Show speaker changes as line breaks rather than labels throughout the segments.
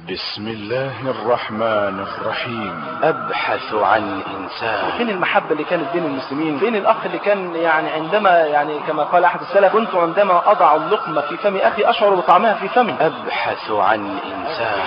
بسم الله الرحمن الرحيم
أبحث عن إنسان
فين المحبة اللي كانت بين المسلمين فين الأخ اللي كان يعني عندما يعني كما قال أحد السلف كنت عندما أضع اللقمة في فم أخي أشعر بطعمها في فمي
أبحث عن إنسان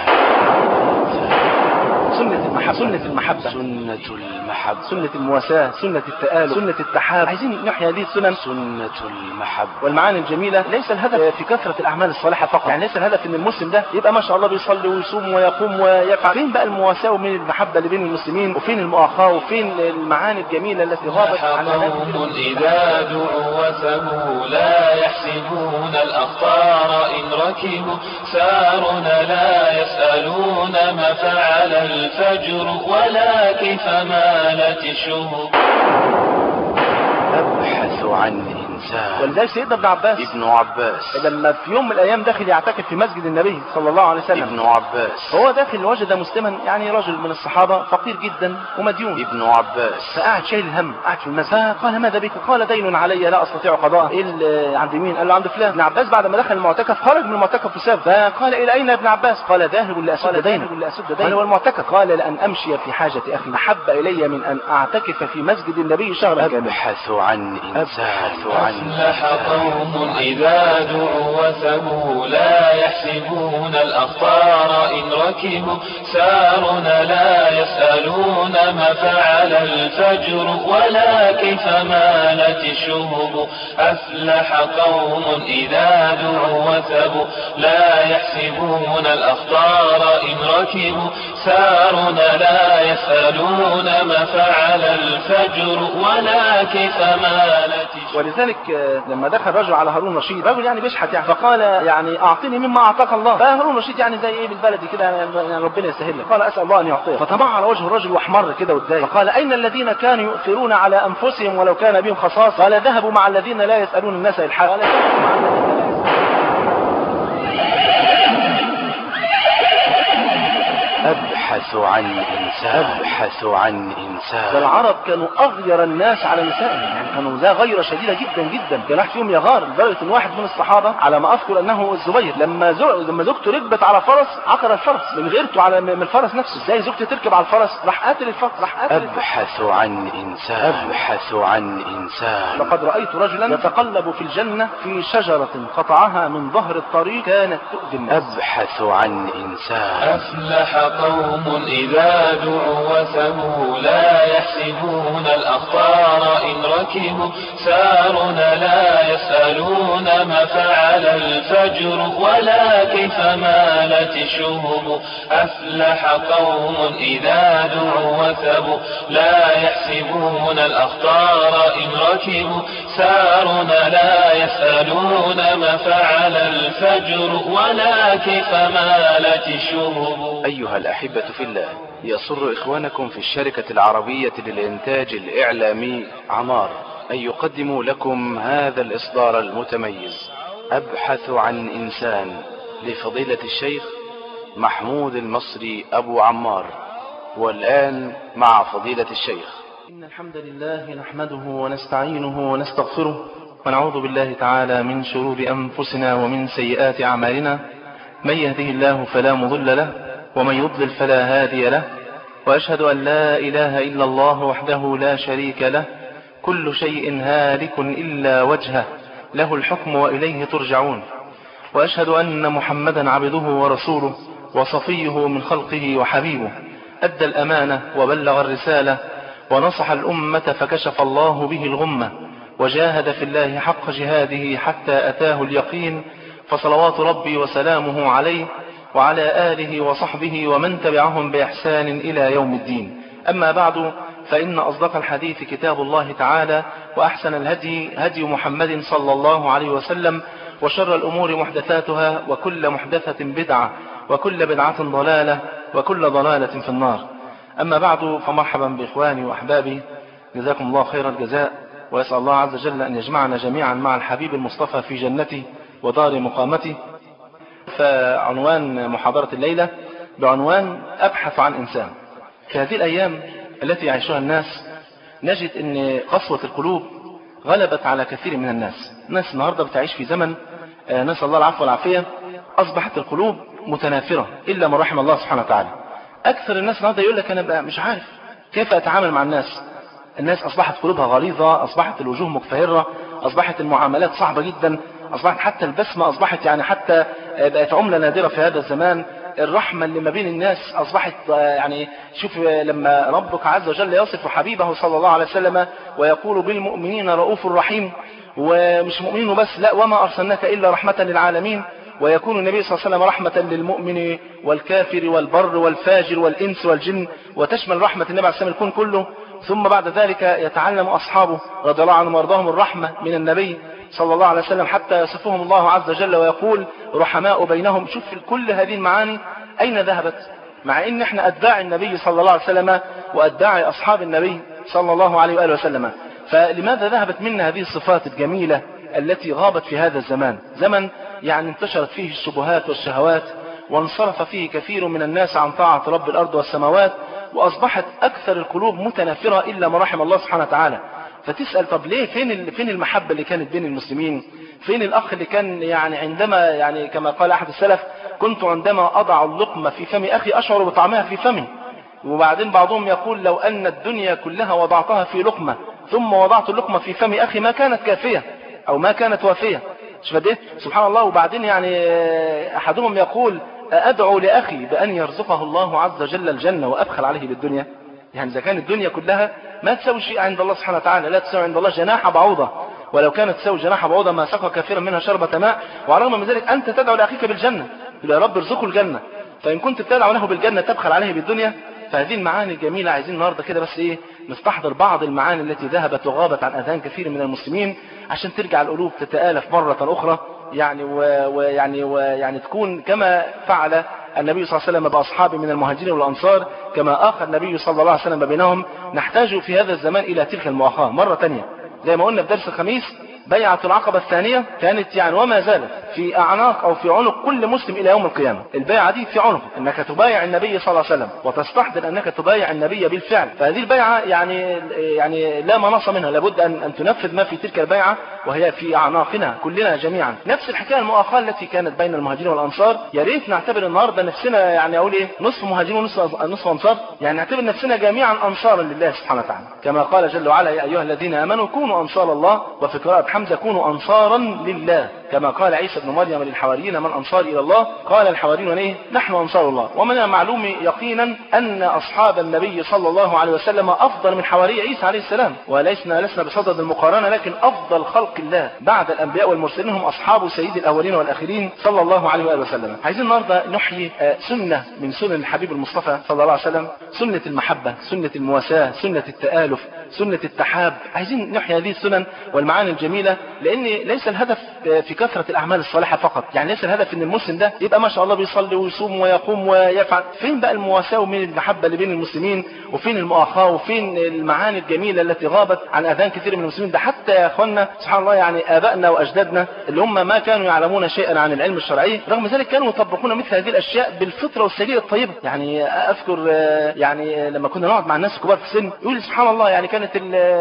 سنة المحبة سنة المحبة
سنة المحبة
سنة المواساة سنة التآلف سنة التحاب عايزين نحيا هذه السنن
سنة المحبة
والمعاني الجميلة ليس الهدف في كثرة الأعمال الصالحة فقط يعني ليس الهدف أن المسلم ده يبقى ما شاء الله بيصلي ويصوم ويقوم ويفعل فين بقى المواساة ومن المحبة اللي بين المسلمين وفين المؤاخاة وفين المعاني الجميلة التي غابت عن
قوم إذا دعوا وثبوا لا يحسبون الأخطار إن ركبوا سارنا لا يسألون ما فعل الفجر ولا كيف مالت الشهب
أبحث عن إنسان
ولذلك سيدنا ابن عباس
ابن عباس
لما في يوم من الأيام داخل يعتكف في مسجد النبي صلى الله عليه وسلم
ابن عباس
هو داخل وجد مسلما يعني رجل من الصحابة فقير جدا ومديون
ابن عباس
فقعد شايل الهم قاعد في المسجد فقال ماذا بك قال دين علي لا استطيع قضاءه ايه اللي عند مين قال له عند فلان ابن عباس بعد ما دخل المعتكف خرج من المعتكف وساب فقال الى اين يا ابن عباس قال ذاهب لاسد دينه قال هو المعتكف قال لان امشي في حاجه اخي احب الي من ان اعتكف في مسجد النبي شهرا كاملا
أبحث عن إنسان عن
أفلح قوم إذا دعوا وثبوا لا يحسبون الأخطار إن ركبوا سارنا لا يسألون ما فعل الفجر ولا كيف مالت الشهب أفلح قوم إذا دعوا وثبوا لا يحسبون الأخطار إن ركبوا سارنا لا يسألون ما فعل الفجر ولا كيف مالت الشهب
ولذلك آه، لما دخل رجل على هارون رشيد رجل يعني بيشحت يعني فقال يعني اعطني مما اعطاك الله فهارون رشيد يعني زي ايه بالبلدي كده يعني ربنا يسهل لك قال اسال الله ان يعطيه فطبع على وجه الرجل واحمر كده واتضايق فقال اين الذين كانوا يؤثرون على انفسهم ولو كان بهم خصاص قال ذهبوا مع الذين لا يسالون الناس الحق قال ذهبوا مع الذين لا يسألون
أبحث عن إنسان أبحث عن إنسان
العرب كانوا اغير الناس على نسائهم يعني كانوا ذا غيرة شديدة جدا جدا كان واحد فيهم يغار لدرجة ان واحد من الصحابة على ما اذكر انه الزبير لما زو... لما زوجته ركبت على فرس عقر الفرس من غيرته على من الفرس نفسه ازاي زوجتي تركب على الفرس راح قاتل الفرس راح قاتل الفرس
أبحث عن إنسان أبحث عن إنسان
لقد رأيت رجلا يتقلب في الجنة في شجرة قطعها من ظهر الطريق كانت تؤذي الناس
أبحث عن إنسان
أفلح قوم إذا دعوا وثبوا لا يحسبون الأخطار إن ركبوا سارنا لا يسألون ما فعل الفجر ولا كيف مالت الشهب أفلح قوم إذا دعوا وثبوا لا يحسبون الأخطار إن ركبوا سارنا لا يسألون ما فعل الفجر ولا كيف مالت الشهب
أيها الأحبة في الله يسر إخوانكم في الشركة العربية للإنتاج الإعلامي عمار أن يقدموا لكم هذا الإصدار المتميز أبحث عن إنسان لفضيلة الشيخ محمود المصري أبو عمار والآن مع فضيلة الشيخ
إن الحمد لله نحمده ونستعينه ونستغفره ونعوذ بالله تعالى من شرور أنفسنا ومن سيئات أعمالنا من يهده الله فلا مضل له ومن يضلل فلا هادي له وأشهد أن لا إله إلا الله وحده لا شريك له كل شيء هالك إلا وجهه له الحكم وإليه ترجعون وأشهد أن محمدا عبده ورسوله وصفيه من خلقه وحبيبه أدى الأمانة وبلغ الرسالة ونصح الأمة فكشف الله به الغمة وجاهد في الله حق جهاده حتى أتاه اليقين فصلوات ربي وسلامه عليه وعلى آله وصحبه ومن تبعهم بإحسان إلى يوم الدين أما بعد فإن أصدق الحديث كتاب الله تعالى وأحسن الهدي هدي محمد صلى الله عليه وسلم وشر الأمور محدثاتها وكل محدثة بدعة وكل بدعة ضلالة وكل ضلالة في النار أما بعد فمرحبا بإخواني وأحبابي جزاكم الله خير الجزاء ويسأل الله عز وجل أن يجمعنا جميعا مع الحبيب المصطفى في جنته ودار مقامته فعنوان محاضرة الليلة بعنوان أبحث عن إنسان في هذه الأيام التي يعيشها الناس نجد أن قسوة القلوب غلبت على كثير من الناس الناس النهاردة بتعيش في زمن آه، نسأل الله العفو والعافية أصبحت القلوب متنافرة إلا من رحم الله سبحانه وتعالى أكثر الناس النهارده يقول لك أنا بقى مش عارف كيف أتعامل مع الناس الناس أصبحت قلوبها غليظة أصبحت الوجوه مكفهرة أصبحت المعاملات صعبة جدا أصبحت حتى البسمة أصبحت يعني حتى بقت عملة نادرة في هذا الزمان الرحمة اللي ما بين الناس أصبحت يعني شوف لما ربك عز وجل يصف حبيبه صلى الله عليه وسلم ويقول بالمؤمنين رؤوف رحيم ومش مؤمنين بس لا وما أرسلناك إلا رحمة للعالمين ويكون النبي صلى الله عليه وسلم رحمة للمؤمن والكافر والبر والفاجر والإنس والجن وتشمل رحمة النبي عليه الصلاة والسلام الكون كله ثم بعد ذلك يتعلم أصحابه رضي الله عنهم وارضاهم الرحمة من النبي صلى الله عليه وسلم حتى يصفهم الله عز وجل ويقول رحماء بينهم شوف كل هذه المعاني أين ذهبت مع ان احنا اتباع النبي صلى الله عليه وسلم واتباع اصحاب النبي صلى الله عليه وآله وسلم فلماذا ذهبت منا هذه الصفات الجميلة التي غابت في هذا الزمان زمن يعني انتشرت فيه الشبهات والشهوات وانصرف فيه كثير من الناس عن طاعة رب الأرض والسماوات وأصبحت أكثر القلوب متنافرة إلا ما رحم الله سبحانه وتعالى فتسأل طب ليه فين فين المحبة اللي كانت بين المسلمين فين الأخ اللي كان يعني عندما يعني كما قال أحد السلف كنت عندما أضع اللقمة في فم أخي أشعر بطعمها في فمي وبعدين بعضهم يقول لو أن الدنيا كلها وضعتها في لقمة ثم وضعت اللقمة في فم أخي ما كانت كافية أو ما كانت وافية شوف ايه سبحان الله وبعدين يعني أحدهم يقول أدعو لأخي بأن يرزقه الله عز وجل الجنة وأبخل عليه بالدنيا يعني إذا كانت الدنيا كلها ما تسوي شيء عند الله سبحانه وتعالى لا تسوي عند الله جناح بعوضة ولو كانت تسوي جناح بعوضة ما سقى كثيرا منها شربة ماء وعلى الرغم من ذلك أنت تدعو لأخيك بالجنة يا رب ارزقه الجنة فإن كنت تدعو له بالجنة تبخل عليه بالدنيا فهذه المعاني الجميلة عايزين النهاردة كده بس ايه نستحضر بعض المعاني التي ذهبت وغابت عن أذهان كثير من المسلمين عشان ترجع القلوب تتآلف مرة أخرى يعني ويعني ويعني تكون كما فعل النبي صلى الله عليه وسلم بأصحابه من المهاجرين والأنصار كما آخى النبي صلى الله عليه وسلم بينهم نحتاج في هذا الزمان إلى تلك المؤاخاة مرة تانية زي ما قلنا في درس الخميس بيعة العقبة الثانية كانت يعني وما زالت في أعناق أو في عنق كل مسلم إلى يوم القيامة البيعة دي في عنق أنك تبايع النبي صلى الله عليه وسلم وتستحضر أنك تبايع النبي بالفعل فهذه البيعة يعني يعني لا مناص منها لابد أن, أن تنفذ ما في تلك البيعة وهي في أعناقنا كلنا جميعا نفس الحكاية المؤاخاة التي كانت بين المهاجرين والأنصار يا ريت نعتبر النهاردة نفسنا يعني أقول إيه نصف مهاجرين ونصف نصف أنصار يعني نعتبر نفسنا جميعا أنصارا لله سبحانه وتعالى كما قال جل وعلا يا أيها الذين آمنوا كونوا أنصار الله وفي قراءة حمزة كونوا أنصارا لله كما قال عيسى ابن مريم للحواريين من أنصار إلى الله قال الحواريون إيه نحن أنصار الله ومن المعلوم يقينا أن أصحاب النبي صلى الله عليه وسلم أفضل من حواري عيسى عليه السلام ولسنا لسنا بصدد المقارنة لكن أفضل خلق الله بعد الأنبياء والمرسلين هم أصحاب سيد الأولين والآخرين صلى الله عليه وآله وسلم عايزين النهارده نحيي سنة من سنن الحبيب المصطفى صلى الله عليه وسلم سنة المحبة سنة المواساة سنة التآلف سنة التحاب عايزين نحيي هذه السنن والمعاني الجميلة لأن ليس الهدف في كثرة الأعمال الصالحة فقط يعني ليس الهدف أن المسلم ده يبقى ما شاء الله بيصلي ويصوم ويقوم ويفعل فين بقى المواساة ومين المحبة اللي بين المسلمين وفين المؤاخاة وفين المعاني الجميلة التي غابت عن أذهان كثير من المسلمين ده حتى يا أخوانا سبحان الله يعني آبائنا وأجدادنا اللي هم ما كانوا يعلمون شيئا عن العلم الشرعي رغم ذلك كانوا يطبقون مثل هذه الأشياء بالفطرة والسجية الطيبة يعني أذكر يعني لما كنا نقعد مع الناس الكبار في السن يقول سبحان الله يعني كانت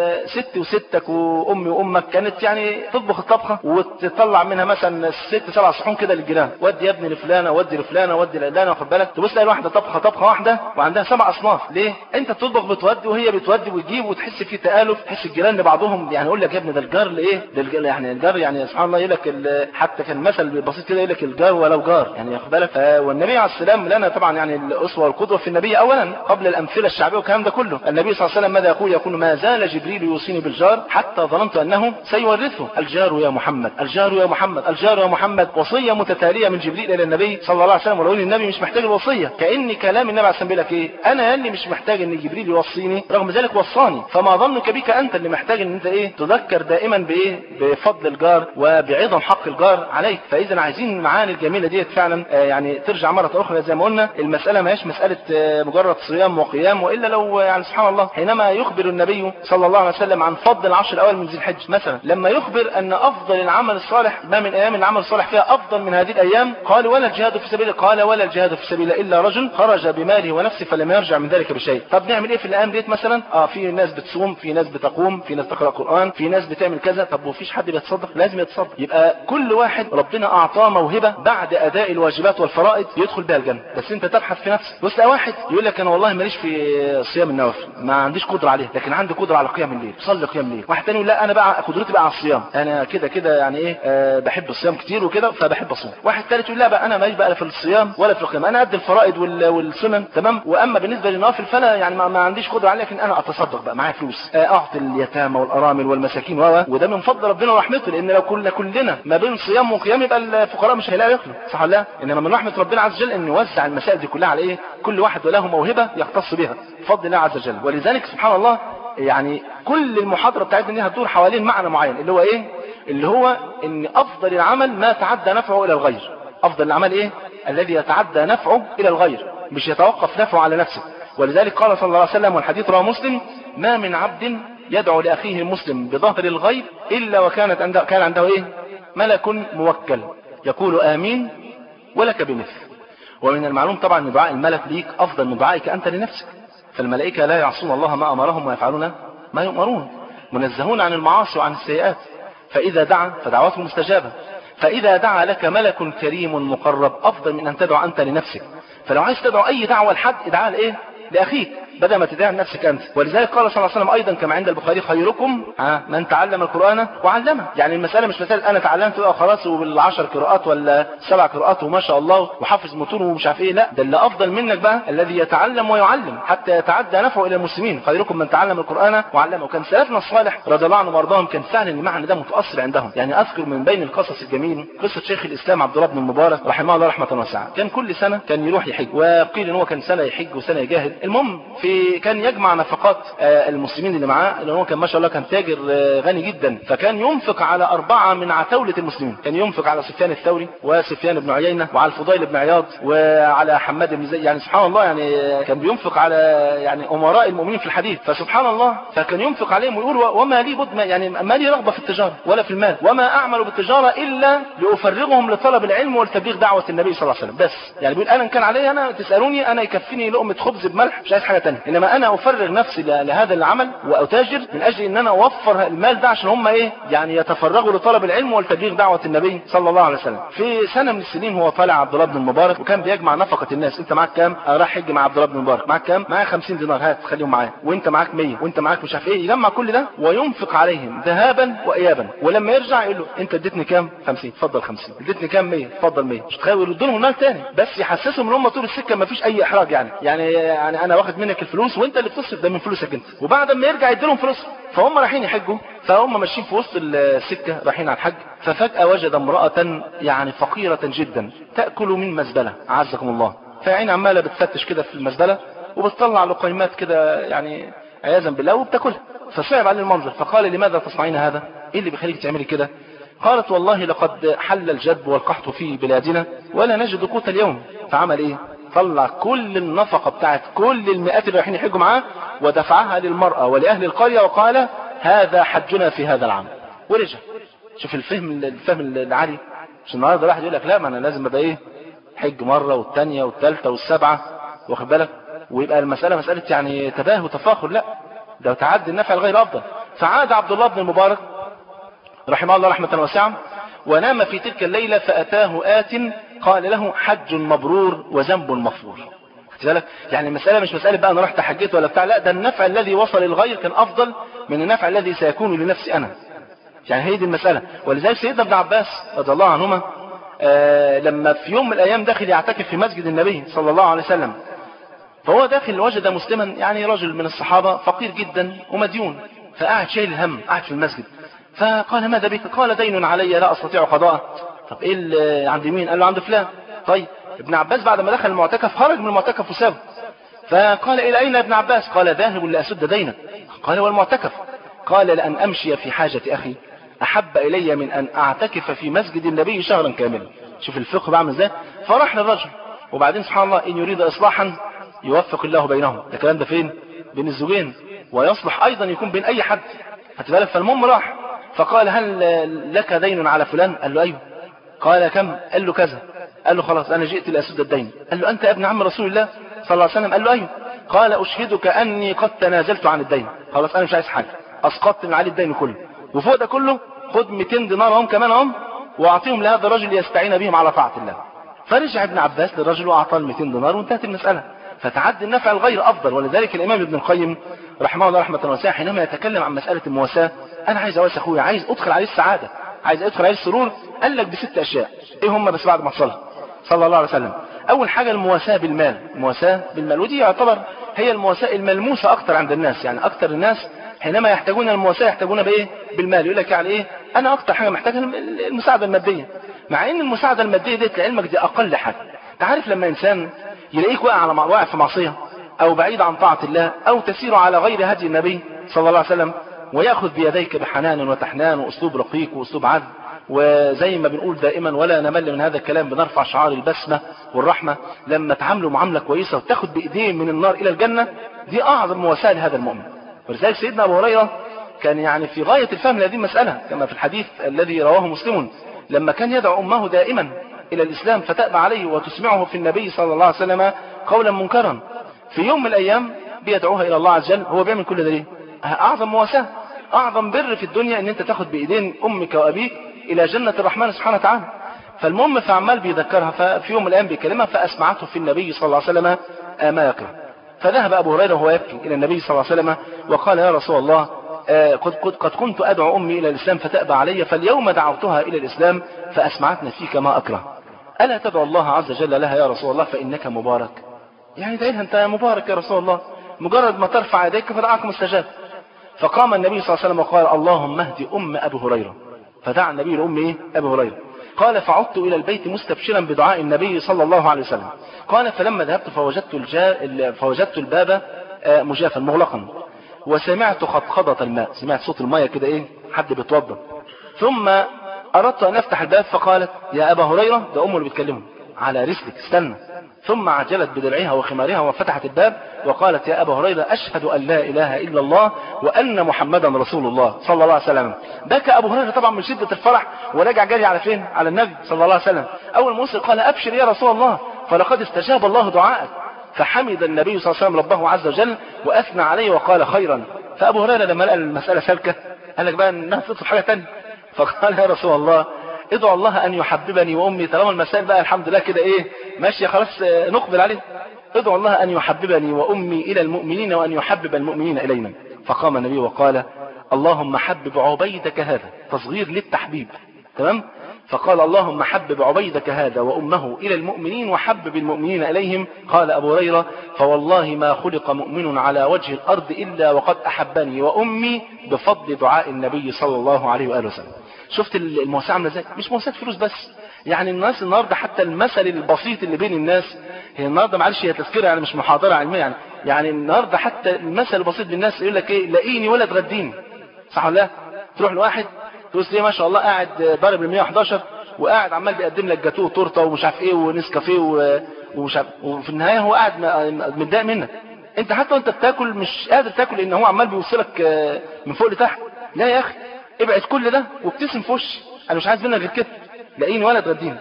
ست وستك وأمي وأمك كانت يعني تطبخ الطبخة وتطلع منها مثلا ست سبع صحون كده للجيران ودي يا ابني لفلانة ودي لفلانة ودي لفلانة واخد بالك تبص تلاقي واحدة طبخة طبخة واحدة وعندها سبع أصناف ليه؟ أنت بتطبخ بتودي وهي بتودي وتجيب وتحس في تآلف تحس الجيران لبعضهم يعني يقول لك يا ابني ده الجار لإيه؟ ده الجار يعني الجار يعني سبحان الله يقول لك حتى كان مثل بسيط كده يقول لك الجار ولو جار يعني واخد بالك والنبي عليه السلام لنا طبعا يعني الأسوة والقدوة في النبي أولا قبل الأمثلة الشعبية والكلام ده كله النبي صلى الله عليه وسلم ماذا يقول يقول ما زال جبريل يوصيني بالجار حتى ظننت أنه سيورثه الجار يا محمد الجار يا محمد الجار يا محمد وصية متتالية من جبريل إلى النبي صلى الله عليه وسلم ولو النبي مش محتاج الوصية كأن كلام النبي عليه السلام بيقول لك إيه أنا اللي مش محتاج إن جبريل يوصيني رغم ذلك وصاني فما ظنك بك أنت اللي محتاج إن أنت إيه تذكر دائما بإيه بفضل الجار وبعظم حق الجار عليك فإذا عايزين المعاني الجميلة ديت فعلا آه يعني ترجع مرة أخرى زي ما قلنا المسألة ما هيش مسألة آه مجرد صيام وقيام وإلا لو يعني سبحان الله حينما يخبر النبي صلى الله عليه وسلم عن فضل العشر الأول من ذي الحج مثلا لما يخبر أن أفضل العمل الصالح الصالح ما من ايام العمل الصالح فيها افضل من هذه الايام قال ولا الجهاد في سبيل قال ولا الجهاد في سبيل الا رجل خرج بماله ونفسه فلم يرجع من ذلك بشيء طب نعمل ايه في الايام ديت مثلا اه في ناس بتصوم في ناس بتقوم في ناس تقرا قران في ناس بتعمل كذا طب وفيش حد بيتصدق لازم يتصدق يبقى كل واحد ربنا اعطاه موهبه بعد اداء الواجبات والفرائض يدخل بها الجنه بس انت تبحث في نفسك بص واحد يقول لك انا والله ماليش في صيام النوافل ما عنديش قدره عليه لكن عندي قدره على قيام الليل صلي قيام الليل واحد تاني يقول لا انا بقى قدرتي بقى على الصيام انا كده كده يعني ايه أه بحب الصيام كتير وكده فبحب اصوم واحد ثالث يقول لا بقى انا ماليش بقى في الصيام ولا في القيام انا قد الفرائض وال- والسنن تمام واما بالنسبه للنوافل فانا يعني ما, ما عنديش قدره عليه لكن انا اتصدق بقى معايا فلوس آه، اعطي اليتامى والارامل والمساكين و وده من فضل ربنا ورحمته لان لو كنا كلنا ما بين صيام وقيام يبقى الفقراء مش هيلاقوا ياكلوا صح ولا لا انما من رحمه ربنا عز وجل ان يوزع المسائل دي كلها على ايه كل واحد وله موهبه يختص بها بفضل الله عز وجل ولذلك سبحان الله يعني كل المحاضره بتاعتنا دي هتدور حوالين معنى معين اللي هو ايه اللي هو ان افضل العمل ما تعدى نفعه الى الغير افضل العمل ايه الذي يتعدى نفعه الى الغير مش يتوقف نفعه على نفسه ولذلك قال صلى الله عليه وسلم والحديث رواه مسلم ما من عبد يدعو لاخيه المسلم بظهر الغيب الا وكانت عنده كان عنده ايه ملك موكل يقول امين ولك بمثل ومن المعلوم طبعا ان دعاء الملك ليك افضل من دعائك انت لنفسك فالملائكه لا يعصون الله ما امرهم ويفعلون ما يؤمرون منزهون عن المعاصي وعن السيئات فاذا دعا فدعوته مستجابه فاذا دعا لك ملك كريم مقرب افضل من ان تدعو انت لنفسك فلو عايز تدعو اي دعوه لحد ادعاها لايه لاخيك بدل ما تدعي لنفسك انت ولذلك قال صلى الله عليه وسلم ايضا كما عند البخاري خيركم ها من تعلم القران وعلمه يعني المساله مش مساله انا تعلمت بقى خلاص وبالعشر قراءات ولا سبع قراءات وما شاء الله وحافظ متون ومش عارف ايه لا ده اللي افضل منك بقى الذي يتعلم ويعلم حتى يتعدى نفعه الى المسلمين خيركم من تعلم القران وعلمه وكان سلفنا الصالح رضي الله عنهم وارضاهم كان فعلا المعنى ده متاثر عندهم يعني اذكر من بين القصص الجميل قصه شيخ الاسلام عبد الله بن المبارك رحمه الله رحمه واسعه كان كل سنه كان يروح يحج وقيل ان هو كان سنه يحج وسنه يجاهد المهم في كان يجمع نفقات آه، المسلمين اللي معاه لان هو كان ما شاء الله كان تاجر آه، غني جدا فكان ينفق على اربعه من عتاوله المسلمين كان ينفق على سفيان الثوري وسفيان بن عيينه وعلى الفضيل بن عياض وعلى حماد بن زيد يعني سبحان الله يعني آه، كان بينفق على يعني امراء المؤمنين في الحديث فسبحان الله فكان ينفق عليهم ويقول وما لي بد ما- يعني ما لي رغبه في التجاره ولا في المال وما اعمل بالتجاره الا لافرغهم لطلب العلم والتبليغ دعوه النبي صلى الله عليه وسلم بس يعني بيقول انا إن كان علي انا تسالوني انا يكفيني لقمه خبز بملح مش عايز حاجه ثانيه انما انا افرغ نفسي ل- لهذا العمل واتاجر من اجل ان انا اوفر المال ده عشان هم ايه يعني يتفرغوا لطلب العلم والتبليغ دعوه النبي صلى الله عليه وسلم في سنه من السنين هو طالع عبد الله بن المبارك وكان بيجمع نفقه الناس انت معاك كام أنا رايح حج مع عبد الله بن المبارك معاك كام معايا 50 دينار هات خليهم معايا وانت معاك 100 وانت معاك مش عارف ايه يجمع كل ده وينفق عليهم ذهابا وايابا ولما يرجع يقول له انت اديتني كام 50 اتفضل 50 اديتني كام 100 اتفضل 100 مش تخيل يردوا لهم المال تاني بس يحسسهم ان هم طول السكه ما فيش اي احراج يعني يعني يعني انا واخد منك الفلوس وانت اللي بتصرف ده من فلوسك انت وبعد ما يرجع يديلهم فلوسهم فهم رايحين يحجوا فهم ماشيين في وسط السكه رايحين على الحج ففجاه وجد امراه يعني فقيره جدا تاكل من مزبله اعزكم الله فعين عماله بتفتش كده في المزبله وبتطلع لقيمات كده يعني عياذا بالله وبتاكلها فصعب عليه المنظر فقال لماذا تصنعين هذا؟ ايه اللي بيخليك تعملي كده؟ قالت والله لقد حل الجدب والقحط في بلادنا ولا نجد قوت اليوم فعمل ايه؟ طلع كل النفقة بتاعت كل المئات اللي رايحين يحجوا معاه ودفعها للمرأة ولأهل القرية وقال هذا حجنا في هذا العام ورجع شوف الفهم الفهم العالي مش النهارده واحد يقول لك لا ما انا لازم ابقى ايه حج مره والثانيه والثالثه والسبعه واخد بالك ويبقى المساله مساله يعني تباهي وتفاخر لا ده تعدي النفع الغير افضل فعاد عبد الله بن المبارك رحمه الله رحمه واسعه ونام في تلك الليله فاتاه ات قال له حج مبرور وذنب مغفور خدت بالك يعني المساله مش مساله بقى انا رحت حجيت ولا بتاع لا ده النفع الذي وصل للغير كان افضل من النفع الذي سيكون لنفسي انا يعني هي دي المسألة ولذلك سيدنا ابن عباس رضي الله عنهما آه لما في يوم من الأيام داخل يعتكف في مسجد النبي صلى الله عليه وسلم فهو داخل وجد مسلما يعني رجل من الصحابة فقير جدا ومديون فقعد شايل الهم قاعد في المسجد فقال ماذا بك قال دين علي لا أستطيع قضاءه طب إيه اللي عند مين قال له عند فلان طيب ابن عباس بعد ما دخل المعتكف خرج من المعتكف وسابه فقال إلى أين يا ابن عباس قال ذاهب لأسد دينك قال والمعتكف قال لأن أمشي في حاجة أخي أحب إلي من أن أعتكف في مسجد النبي شهرا كاملا شوف الفقه بعمل ازاي فراح للرجل وبعدين سبحان الله إن يريد إصلاحا يوفق الله بينهم ده الكلام ده فين بين الزوجين ويصلح أيضا يكون بين أي حد هتبالك فالمهم راح فقال هل لك دين على فلان قال له ايوه قال كم قال له كذا قال له خلاص انا جئت لاسد الدين قال له انت ابن عم رسول الله صلى الله عليه وسلم قال له ايوه قال اشهدك اني قد تنازلت عن الدين خلاص انا مش عايز حاجه اسقطت من عليه الدين كله وفوق ده كله خد 200 دينار هم كمان هم واعطيهم لهذا الرجل يستعين بهم على طاعه الله فرجع ابن عباس للرجل واعطاه ال 200 دينار وانتهت المساله فتعدي النفع الغير افضل ولذلك الامام ابن القيم رحمه الله رحمه واسعه حينما يتكلم عن مساله المواساه انا عايز اواسي اخويا عايز ادخل عليه السعاده عايز ادخل عليه السرور قال لك بست اشياء ايه هم بس بعد ما تصلي صلى الله عليه وسلم اول حاجه المواساه بالمال المواساه بالمال ودي يعتبر هي المواساه الملموسه اكتر عند الناس يعني اكتر الناس حينما يحتاجون المواساه يحتاجون بايه بالمال يقول لك يعني ايه انا اكتر حاجه محتاجها المساعده الماديه مع ان المساعده الماديه ديت لعلمك دي اقل حاجه انت عارف لما انسان يلاقيك واقع على واقع في معصيه او بعيد عن طاعه الله او تسير على غير هدي النبي صلى الله عليه وسلم وياخذ بيديك بحنان وتحنان واسلوب رقيق واسلوب عدل وزي ما بنقول دائما ولا نمل من هذا الكلام بنرفع شعار البسمه والرحمه لما تعاملوا معامله كويسه وتاخد بايديه من النار الى الجنه دي اعظم مواساه لهذا المؤمن ولذلك سيدنا ابو هريره كان يعني في غايه الفهم لهذه المساله كما في الحديث الذي رواه مسلم لما كان يدعو امه دائما الى الاسلام فتأبى عليه وتسمعه في النبي صلى الله عليه وسلم قولا منكرا في يوم من الايام بيدعوها الى الله عز وجل هو بيعمل كل ده ليه اعظم مواساه اعظم بر في الدنيا ان انت تاخد بايدين امك وابيك الى جنه الرحمن سبحانه وتعالى فالمهم فعمال بيذكرها ففي يوم من الايام بيكلمها فاسمعته في النبي صلى الله عليه وسلم ما يكره فذهب ابو هريره وهو يبكي الى النبي صلى الله عليه وسلم وقال يا رسول الله قد, قد, قد كنت ادعو امي الى الاسلام فتأبى علي فاليوم دعوتها الى الاسلام فاسمعتنا فيك ما اكره الا تدعو الله عز وجل لها يا رسول الله فانك مبارك يعني دعيها انت مبارك يا رسول الله مجرد ما ترفع يديك فدعاك مستجاب فقام النبي صلى الله عليه وسلم وقال اللهم اهد ام ابي هريره فدعا النبي لام ايه ابي هريره قال فعدت الى البيت مستبشرا بدعاء النبي صلى الله عليه وسلم قال فلما ذهبت فوجدت الجا... فوجدت الباب مجافا مغلقا وسمعت خطخضة الماء سمعت صوت الماء كده ايه حد بيتوضا ثم اردت ان افتح الباب فقالت يا ابا هريره ده امه اللي بتكلمه على رسلك استنى ثم عجلت بدرعها وخمارها وفتحت الباب وقالت يا أبا هريرة أشهد أن لا إله إلا الله وأن محمدا رسول الله صلى الله عليه وسلم بكى أبو هريرة طبعا من شدة الفرح ورجع جري على فين على النبي صلى الله عليه وسلم أول ما وصل قال أبشر يا رسول الله فلقد استجاب الله دعاءك فحمد النبي صلى الله عليه وسلم ربه عز وجل وأثنى عليه وقال خيرا فأبو هريرة لما لقى المسألة سالكة قال لك بقى الناس تطلب حاجة تانية فقال يا رسول الله ادعو الله ان يحببني وامي طالما المسائل بقى الحمد لله كده ايه ماشيه خلاص نقبل عليه ادعو الله ان يحببني وامي الى المؤمنين وان يحبب المؤمنين الينا فقام النبي وقال اللهم حبب عبيدك هذا تصغير للتحبيب تمام فقال اللهم حبب عبيدك هذا وامه الى المؤمنين وحبب المؤمنين اليهم قال ابو هريره فوالله ما خلق مؤمن على وجه الارض الا وقد احبني وامي بفضل دعاء النبي صلى الله عليه واله وسلم شفت المواساة عامله ازاي مش مواساة فلوس بس يعني الناس النهارده حتى المثل البسيط اللي بين الناس هي النهارده معلش هي تذكره يعني مش محاضره علميه يعني يعني النهارده حتى المثل البسيط بين الناس يقول لك ايه لاقيني ولا تغديني صح ولا لا تروح لواحد تقول ليه ما شاء الله قاعد ضارب ال 111 وقاعد عمال بيقدم لك جاتوه وتورته ومش عارف ايه ونسكافيه ومش عارف وفي النهايه هو قاعد متضايق منك انت حتى وانت بتاكل مش قادر تاكل لان هو عمال بيوصلك من فوق لتحت لا يا اخي ابعد كل ده وابتسم في وشي انا مش عايز منك غير كده لاقيني ولا تغديني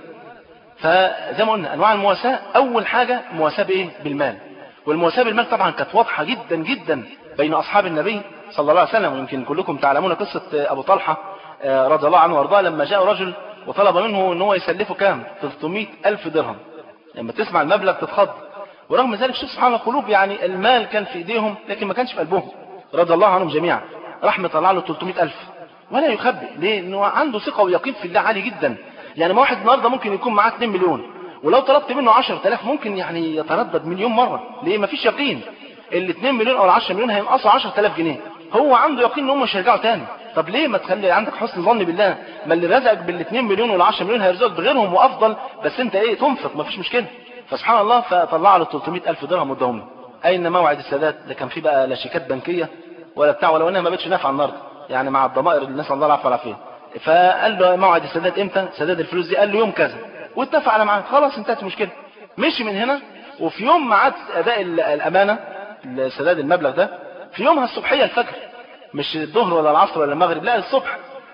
فزي ما قلنا انواع المواساه اول حاجه مواساه بايه بالمال والمواساه بالمال طبعا كانت واضحه جدا جدا بين اصحاب النبي صلى الله عليه وسلم ويمكن كلكم تعلمون قصه ابو طلحه رضي الله عنه وارضاه لما جاء رجل وطلب منه ان هو يسلفه كام 300 الف درهم لما تسمع المبلغ تتخض ورغم ذلك شوف سبحان الله قلوب يعني المال كان في ايديهم لكن ما كانش في قلبهم رضي الله عنهم جميعا راح مطلع له 300 الف ولا يخبئ ليه انه عنده ثقه ويقين في الله عالي جدا يعني ما واحد النهارده ممكن يكون معاه 2 مليون ولو طلبت منه 10000 ممكن يعني يتردد مليون مره ليه ما فيش يقين ال 2 مليون او ال 10 مليون هينقصوا 10000 جنيه هو عنده يقين ان هم مش هيرجعوا تاني طب ليه ما تخلي عندك حسن ظن بالله ما اللي رزقك بال 2 مليون وال 10 مليون هيرزقك بغيرهم وافضل بس انت ايه تنفق ما فيش مشكله فسبحان الله فطلع له 300000 درهم واداهم له اين موعد السداد ده كان في بقى لا شيكات بنكيه ولا بتاع ولو انها ما بقتش نافعه النهارده يعني مع الضمائر اللي نسال الله العافيه والعافيه فقال له موعد السداد امتى سداد الفلوس دي قال له يوم كذا واتفق على ميعاد خلاص انتهت المشكله مشي من هنا وفي يوم ميعاد اداء الامانه سداد المبلغ ده في يومها الصبحيه الفجر مش الظهر ولا العصر ولا المغرب لا الصبح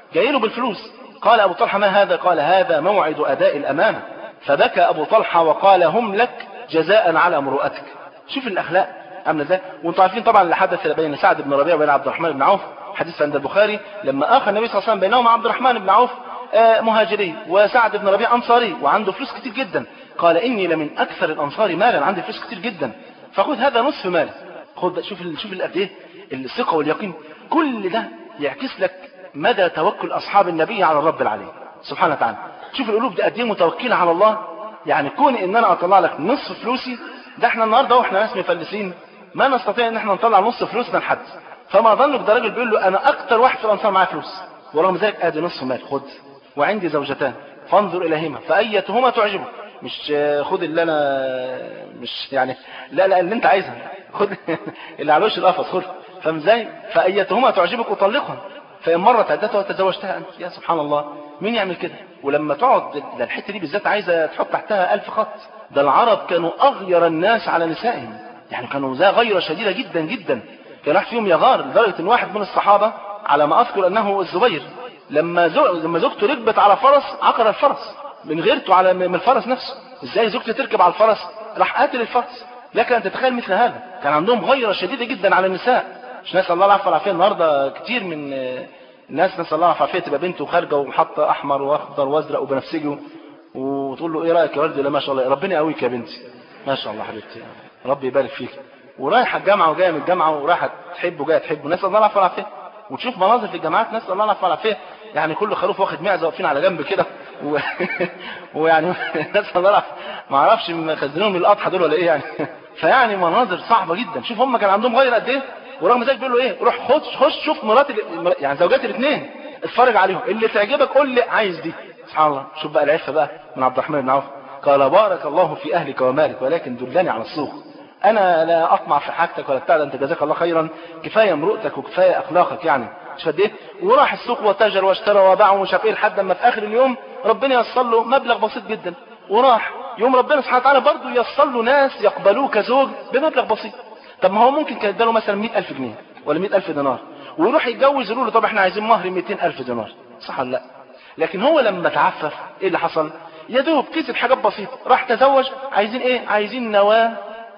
جاي له بالفلوس قال ابو طلحه ما هذا قال هذا موعد اداء الامانه فبكى ابو طلحه وقال هم لك جزاء على مروءتك شوف الاخلاق عامله ازاي وانتم عارفين طبعا اللي حدث بين سعد بن ربيعه وبين عبد الرحمن بن عوف حديث عند البخاري لما اخى النبي صلى الله عليه وسلم بينهما عبد الرحمن بن عوف آه، مهاجري وسعد بن ربيعه انصاري وعنده فلوس كتير جدا قال اني لمن اكثر الانصار مالا عندي فلوس كتير جدا فخذ هذا نصف مالي خد شوف ال- شوف قد ايه الثقه واليقين كل ده يعكس لك مدى توكل اصحاب النبي على الرب العلي سبحانه وتعالى شوف القلوب دي قد ايه متوكله على الله يعني كون ان انا اطلع لك نصف فلوسي ده احنا النهارده واحنا ناس مفلسين ما نستطيع ان احنا نطلع نص فلوسنا لحد فما ظنك ده راجل بيقول له انا اكتر واحد في الانصار معاه فلوس ورغم ذلك ادي نصف مال خد وعندي زوجتان فانظر اليهما فايتهما تعجبك مش آه، خد اللي انا مش يعني لا لا اللي انت عايزها خد اللي على وش القفص خد فاهم ازاي فايتهما تعجبك وطلقها فان مرت عدتها وتزوجتها انت يا سبحان الله مين يعمل كده ولما تقعد ده الحته دي بالذات عايزه تحط تحتها ألف خط ده العرب كانوا اغير الناس على نسائهم يعني كانوا ذا غيره شديده جدا جدا كان واحد فيهم يغار لدرجه ان واحد من الصحابه على ما اذكر انه الزبير لما زو... لما زوجته ركبت على فرس عقر الفرس من غيرته على من الفرس نفسه ازاي زوجته تركب على الفرس راح قاتل الفرس لك ان تتخيل مثل هذا كان عندهم غيره شديده جدا على النساء مش نسال الله العفو والعافيه النهارده كتير من آه، الناس نسال الله العفو والعافيه تبقى بنته خارجه وحاطه احمر واخضر وازرق وبنفسجي وتقول له ايه رايك يا ولدي لا ما شاء الله ربنا يقويك يا بنتي ما شاء الله حبيبتي ربي يبارك فيك ورايحه الجامعه وجايه من الجامعه ورايحه تحب وجايه تحب نسال الله العفو والعافيه وتشوف مناظر في الجامعات نسال الله العفو والعافيه يعني كل خروف واخد معزه واقفين على جنب كده و... ويعني نسال الله العفو ما اعرفش مخزنينهم الاضحى دول ولا ايه يعني فيعني مناظر صعبه جدا شوف هم كان عندهم غير قد ايه ورغم ذلك بيقول له ايه روح خش خش شوف مرات ال... يعني زوجات الاثنين اتفرج عليهم اللي تعجبك قول لي عايز دي سبحان الله شوف بقى العفه بقى من عبد الرحمن بن عوف قال بارك الله في اهلك ومالك ولكن دلني على السوق انا لا اطمع في حاجتك ولا بتاع ده انت جزاك الله خيرا كفايه امرؤتك وكفايه اخلاقك يعني مش قد ايه وراح السوق وتاجر واشترى وباع ومش عارف ايه لحد اما في اخر اليوم ربنا ييسر له مبلغ بسيط جدا وراح يوم ربنا سبحانه وتعالى برضه ييسر له ناس يقبلوه كزوج بمبلغ بسيط طب ما هو ممكن كان اداله مثلا 100000 جنيه ولا 100000 دينار ويروح يتجوز يقولوا له طب احنا عايزين مهر 200000 دينار صح ولا لا لكن هو لما تعفف ايه اللي حصل يا دوب كسب حاجات بسيطه راح تزوج عايزين ايه عايزين نواه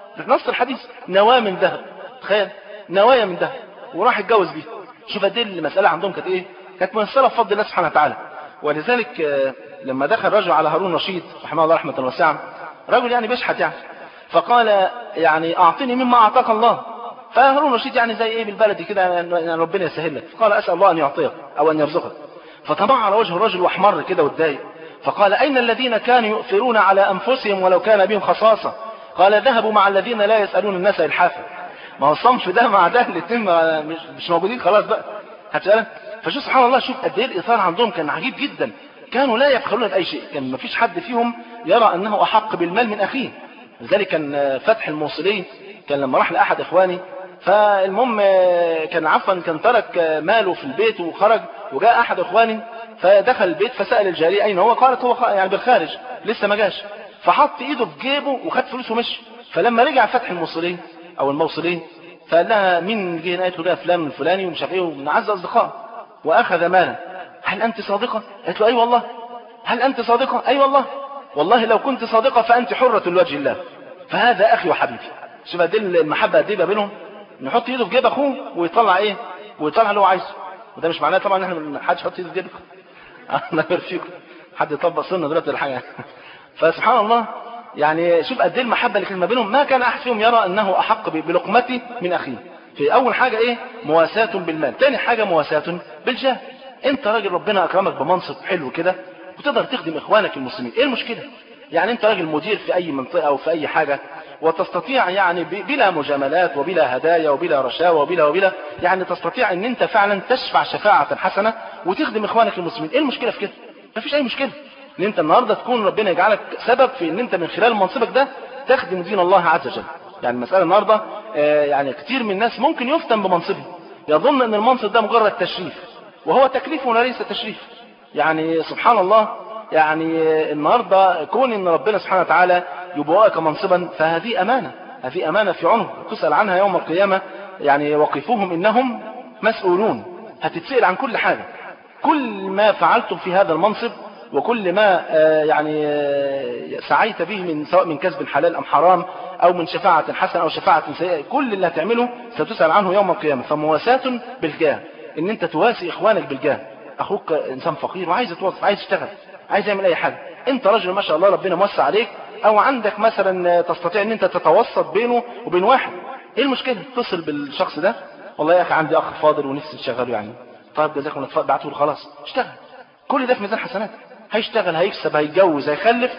نص الحديث نواه من ذهب تخيل نوايا من ذهب وراح يتجوز بيه شوف قد ايه المساله عندهم كانت ايه كانت ميسره بفضل الله سبحانه وتعالى ولذلك آه، لما دخل رجل على هارون رشيد رحمه الله رحمه واسعه رجل يعني بيشحت يعني فقال يعني اعطني مما اعطاك الله فهارون رشيد يعني زي ايه بالبلدي كده يعني ربنا يسهل لك فقال اسال الله ان يعطيك او ان يرزقك فطمع على وجه الرجل واحمر كده واتضايق فقال اين الذين كانوا يؤثرون على انفسهم ولو كان بهم خصاصه قال ذهبوا مع الذين لا يسالون الناس الحافه ما هو الصنف ده مع ده الاثنين ما- مش, مش موجودين خلاص بقى هتسألك فشوف سبحان الله شوف قد ايه الاثار عندهم كان عجيب جدا كانوا لا يبخلون باي شيء كان ما فيش حد فيهم يرى انه احق بالمال من اخيه لذلك كان فتح الموصلي كان لما راح لاحد اخواني فالمهم كان عفوا كان ترك ماله في البيت وخرج وجاء احد اخواني فدخل البيت فسال الجاريه اين هو قالت هو خ- يعني بالخارج لسه ما جاش فحط ايده في جيبه وخد فلوسه ومشي فلما رجع فتح الموصلي او الموصلي فقال لها مين جه هنا قالت له ده فلان من الفلاني ومش عارف ايه ومن اعز اصدقائه واخذ مالا هل انت صادقه؟ قالت له اي والله هل انت صادقه؟ اي والله والله لو كنت صادقه فانت حره لوجه الله فهذا اخي وحبيبي شوف قد ايه المحبه قد ايه بقى بينهم نحط ايده في جيب اخوه ويطلع ايه؟ ويطلع اللي هو عايزه وده مش معناه طبعا ان احنا ما حدش يحط ايده في جيبك الله يبارك فيكم حد يطبق سنه دلوقتي ولا حاجه فسبحان الله يعني شوف قد ايه المحبه اللي كانت ما بينهم ما كان احد فيهم يرى انه احق ب- بلقمته من اخيه في اول حاجه ايه مواساه بالمال تاني حاجه مواساه بالجاه انت راجل ربنا اكرمك بمنصب حلو كده وتقدر تخدم اخوانك المسلمين ايه المشكله يعني انت راجل مدير في اي منطقه او في اي حاجه وتستطيع يعني ب- بلا مجاملات وبلا هدايا وبلا رشاوى وبلا وبلا يعني تستطيع ان انت فعلا تشفع شفاعه حسنه وتخدم اخوانك المسلمين ايه المشكله في كده مفيش اي مشكله ان انت النهارده تكون ربنا يجعلك سبب في ان انت من خلال منصبك ده تخدم دين الله عز وجل يعني المساله النهارده آه، يعني كتير من الناس ممكن يفتن بمنصبه يظن ان المنصب ده مجرد تشريف وهو تكليف وليس تشريف يعني سبحان الله يعني آه، النهارده كون ان ربنا سبحانه وتعالى يبوأك منصبا فهذه امانه هذه امانه في عنق تسال عنها يوم القيامه يعني وقفوهم انهم مسؤولون هتتسال عن كل حاجه كل ما فعلتم في هذا المنصب وكل ما آه، يعني آه، سعيت به من سواء من كسب حلال ام حرام او من شفاعة حسنة او شفاعة سيئة كل اللي هتعمله ستسأل عنه يوم القيامة فمواساة بالجاه ان انت تواسي اخوانك بالجاه اخوك انسان فقير وعايز يتوظف عايز يشتغل عايز يعمل اي حاجة انت راجل ما شاء الله ربنا موسع عليك او عندك مثلا تستطيع ان انت تتوسط بينه وبين واحد ايه المشكلة اتصل بالشخص ده والله يا اخي عندي اخ فاضل ونفسي تشغله يعني طيب جزاكم الله بعته له خلاص اشتغل كل ده في ميزان حسنات هيشتغل هيكسب هيتجوز هيخلف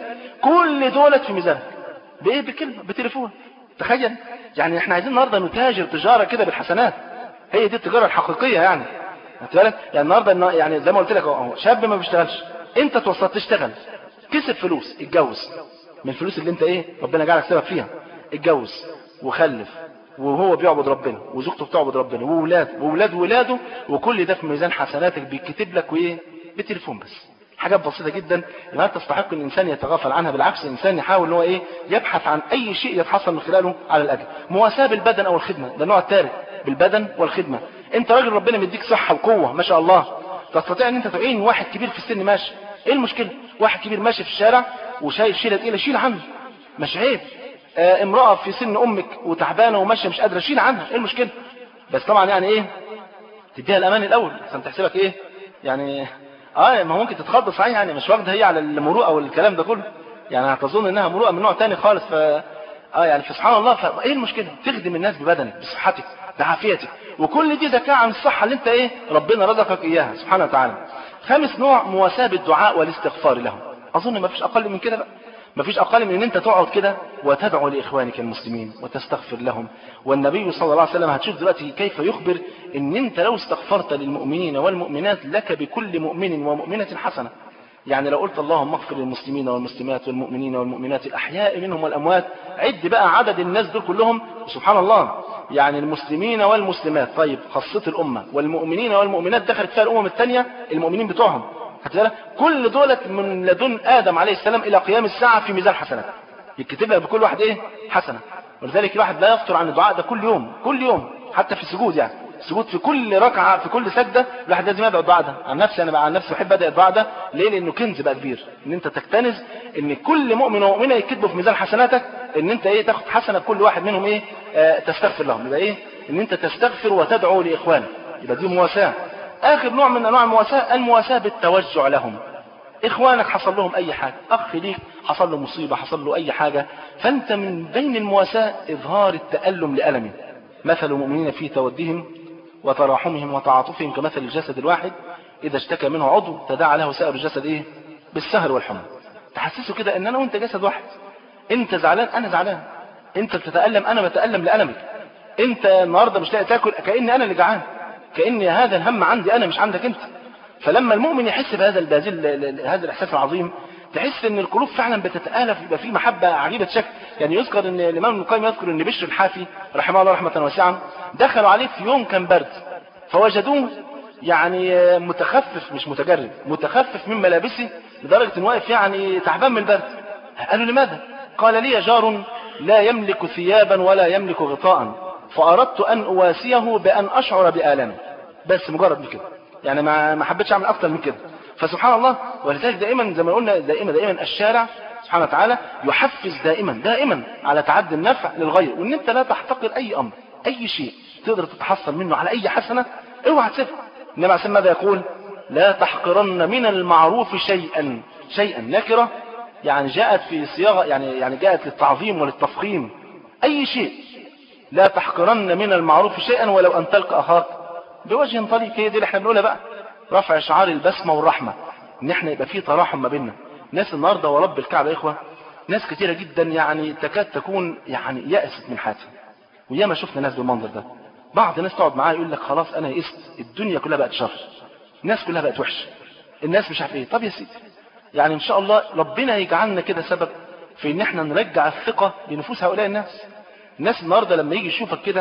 كل دولت في ميزانك بايه بكلمه بتليفون تخيل يعني احنا عايزين النهارده نتاجر تجاره كده بالحسنات هي دي التجاره الحقيقيه يعني خدت بالك يعني النهارده النا- يعني زي ما قلت لك اهو شاب ما بيشتغلش انت توصلت تشتغل كسب فلوس اتجوز من الفلوس اللي انت ايه ربنا جعلك سبب فيها اتجوز وخلف وهو بيعبد ربنا وزوجته بتعبد ربنا وولاد وولاد ولاده وكل ده في ميزان حسناتك بيتكتب لك وايه بتليفون بس حاجات بسيطة جدا لا تستحق ان الانسان يتغافل عنها بالعكس الانسان يحاول ان هو ايه يبحث عن اي شيء يتحصل من خلاله على الاجر مواساة بالبدن او الخدمة ده النوع الثالث بالبدن والخدمة انت راجل ربنا مديك صحة وقوة ما شاء الله تستطيع ان انت تعين واحد كبير في السن ماشي ايه المشكلة واحد كبير ماشي في الشارع وشايل شيلة تقيلة شيل عنه مش عيب آه امرأة في سن امك وتعبانة وماشية مش قادرة شيل عنها ايه المشكلة بس طبعا يعني ايه تديها الامان الاول عشان تحسبك ايه يعني اه ما هو ممكن تتخض صحيح يعني مش واخده هي على المروءه والكلام ده كله يعني هتظن انها مروءه من نوع تاني خالص ف اه يعني فسبحان الله فايه المشكله تخدم الناس ببدنك بصحتك بعافيتك وكل دي ذكاء عن الصحه اللي انت ايه ربنا رزقك اياها سبحانه وتعالى خامس نوع مواساه بالدعاء والاستغفار لهم اظن ما فيش اقل من كده بقى ما فيش أقل من أن أنت تقعد كده وتدعو لإخوانك المسلمين وتستغفر لهم والنبي صلى الله عليه وسلم هتشوف دلوقتي كيف يخبر أن أنت لو استغفرت للمؤمنين والمؤمنات لك بكل مؤمن ومؤمنة حسنة يعني لو قلت اللهم اغفر للمسلمين والمسلمات والمؤمنين والمؤمنات الأحياء منهم والأموات عد بقى عدد الناس دول كلهم سبحان الله يعني المسلمين والمسلمات طيب خاصة الأمة والمؤمنين والمؤمنات دخلت فيها الأمم الثانية المؤمنين بتوعهم خدت بالك؟ كل دولت من لدن آدم عليه السلام إلى قيام الساعة في ميزان حسنات يكتب لك بكل واحد إيه حسنة ولذلك الواحد لا يفطر عن الدعاء ده كل يوم كل يوم حتى في السجود يعني السجود في كل ركعة في كل سجدة الواحد لازم يدعو الدعاء ده عن نفسي أنا بقى عن نفسي بحب أدعي الدعاء ده ليه لأنه كنز بقى كبير إن أنت تكتنز إن كل مؤمن ومؤمنة يكتبوا في ميزان حسناتك إن أنت إيه تاخد حسنة كل واحد منهم إيه آه تستغفر لهم يبقى إيه إن أنت تستغفر وتدعو لإخوانك يبقى دي مواساة آخر نوع من أنواع المواساة المواساة بالتوجع لهم إخوانك حصل لهم أي حاجة أخ ليك حصل له مصيبة حصل له أي حاجة فأنت من بين المواساة إظهار التألم لألمه مثل المؤمنين في تودهم وتراحمهم وتعاطفهم كمثل الجسد الواحد إذا اشتكى منه عضو تداعى له سائر الجسد إيه بالسهر والحمى تحسسه كده إن أنا وأنت جسد واحد أنت زعلان أنا زعلان أنت بتتألم أنا بتألم لألمك أنت النهاردة مش لاقي تاكل كأني أنا اللي جعان كأن هذا الهم عندي أنا مش عندك أنت فلما المؤمن يحس بهذا بهذه هذا الإحساس العظيم تحس ان القلوب فعلا بتتآلف يبقى في محبة عجيبة شكل يعني يذكر ان الامام ابن القيم يذكر ان بشر الحافي رحمه الله رحمة واسعة دخلوا عليه في يوم كان برد فوجدوه يعني متخفف مش متجرد متخفف من ملابسه لدرجة ان واقف يعني تعبان من البرد قالوا لماذا قال لي جار لا يملك ثيابا ولا يملك غطاء فأردت أن أواسيه بأن أشعر بآلامه بس مجرد من كده يعني ما ما حبيتش أعمل أكتر من كده فسبحان الله ولذلك دائما زي ما قلنا دائما دائما الشارع سبحانه وتعالى يحفز دائما دائما على تعدي النفع للغير وان انت لا تحتقر اي امر اي شيء تقدر تتحصل منه على اي حسنه اوعى تسيبها انما عشان ماذا يقول لا تحقرن من المعروف شيئا شيئا نكره يعني جاءت في صياغه يعني يعني جاءت للتعظيم وللتفخيم اي شيء لا تحقرن من المعروف شيئا ولو ان تلقى اخاك بوجه طليق هي دي اللي احنا بنقولها بقى رفع شعار البسمة والرحمة ان احنا يبقى في تراحم ما بيننا ناس النهاردة ورب الكعبة يا اخوة ناس كتيرة جدا يعني تكاد تكون يعني يأست من حياتها وياما شفنا ناس بالمنظر ده بعض الناس تقعد معاه يقول لك خلاص انا يئست الدنيا كلها بقت شر الناس كلها بقت وحشة الناس مش عارف ايه طب يا سيدي يعني ان شاء الله ربنا يجعلنا كده سبب في ان احنا نرجع الثقة لنفوس هؤلاء الناس الناس النهاردة لما يجي يشوفك كده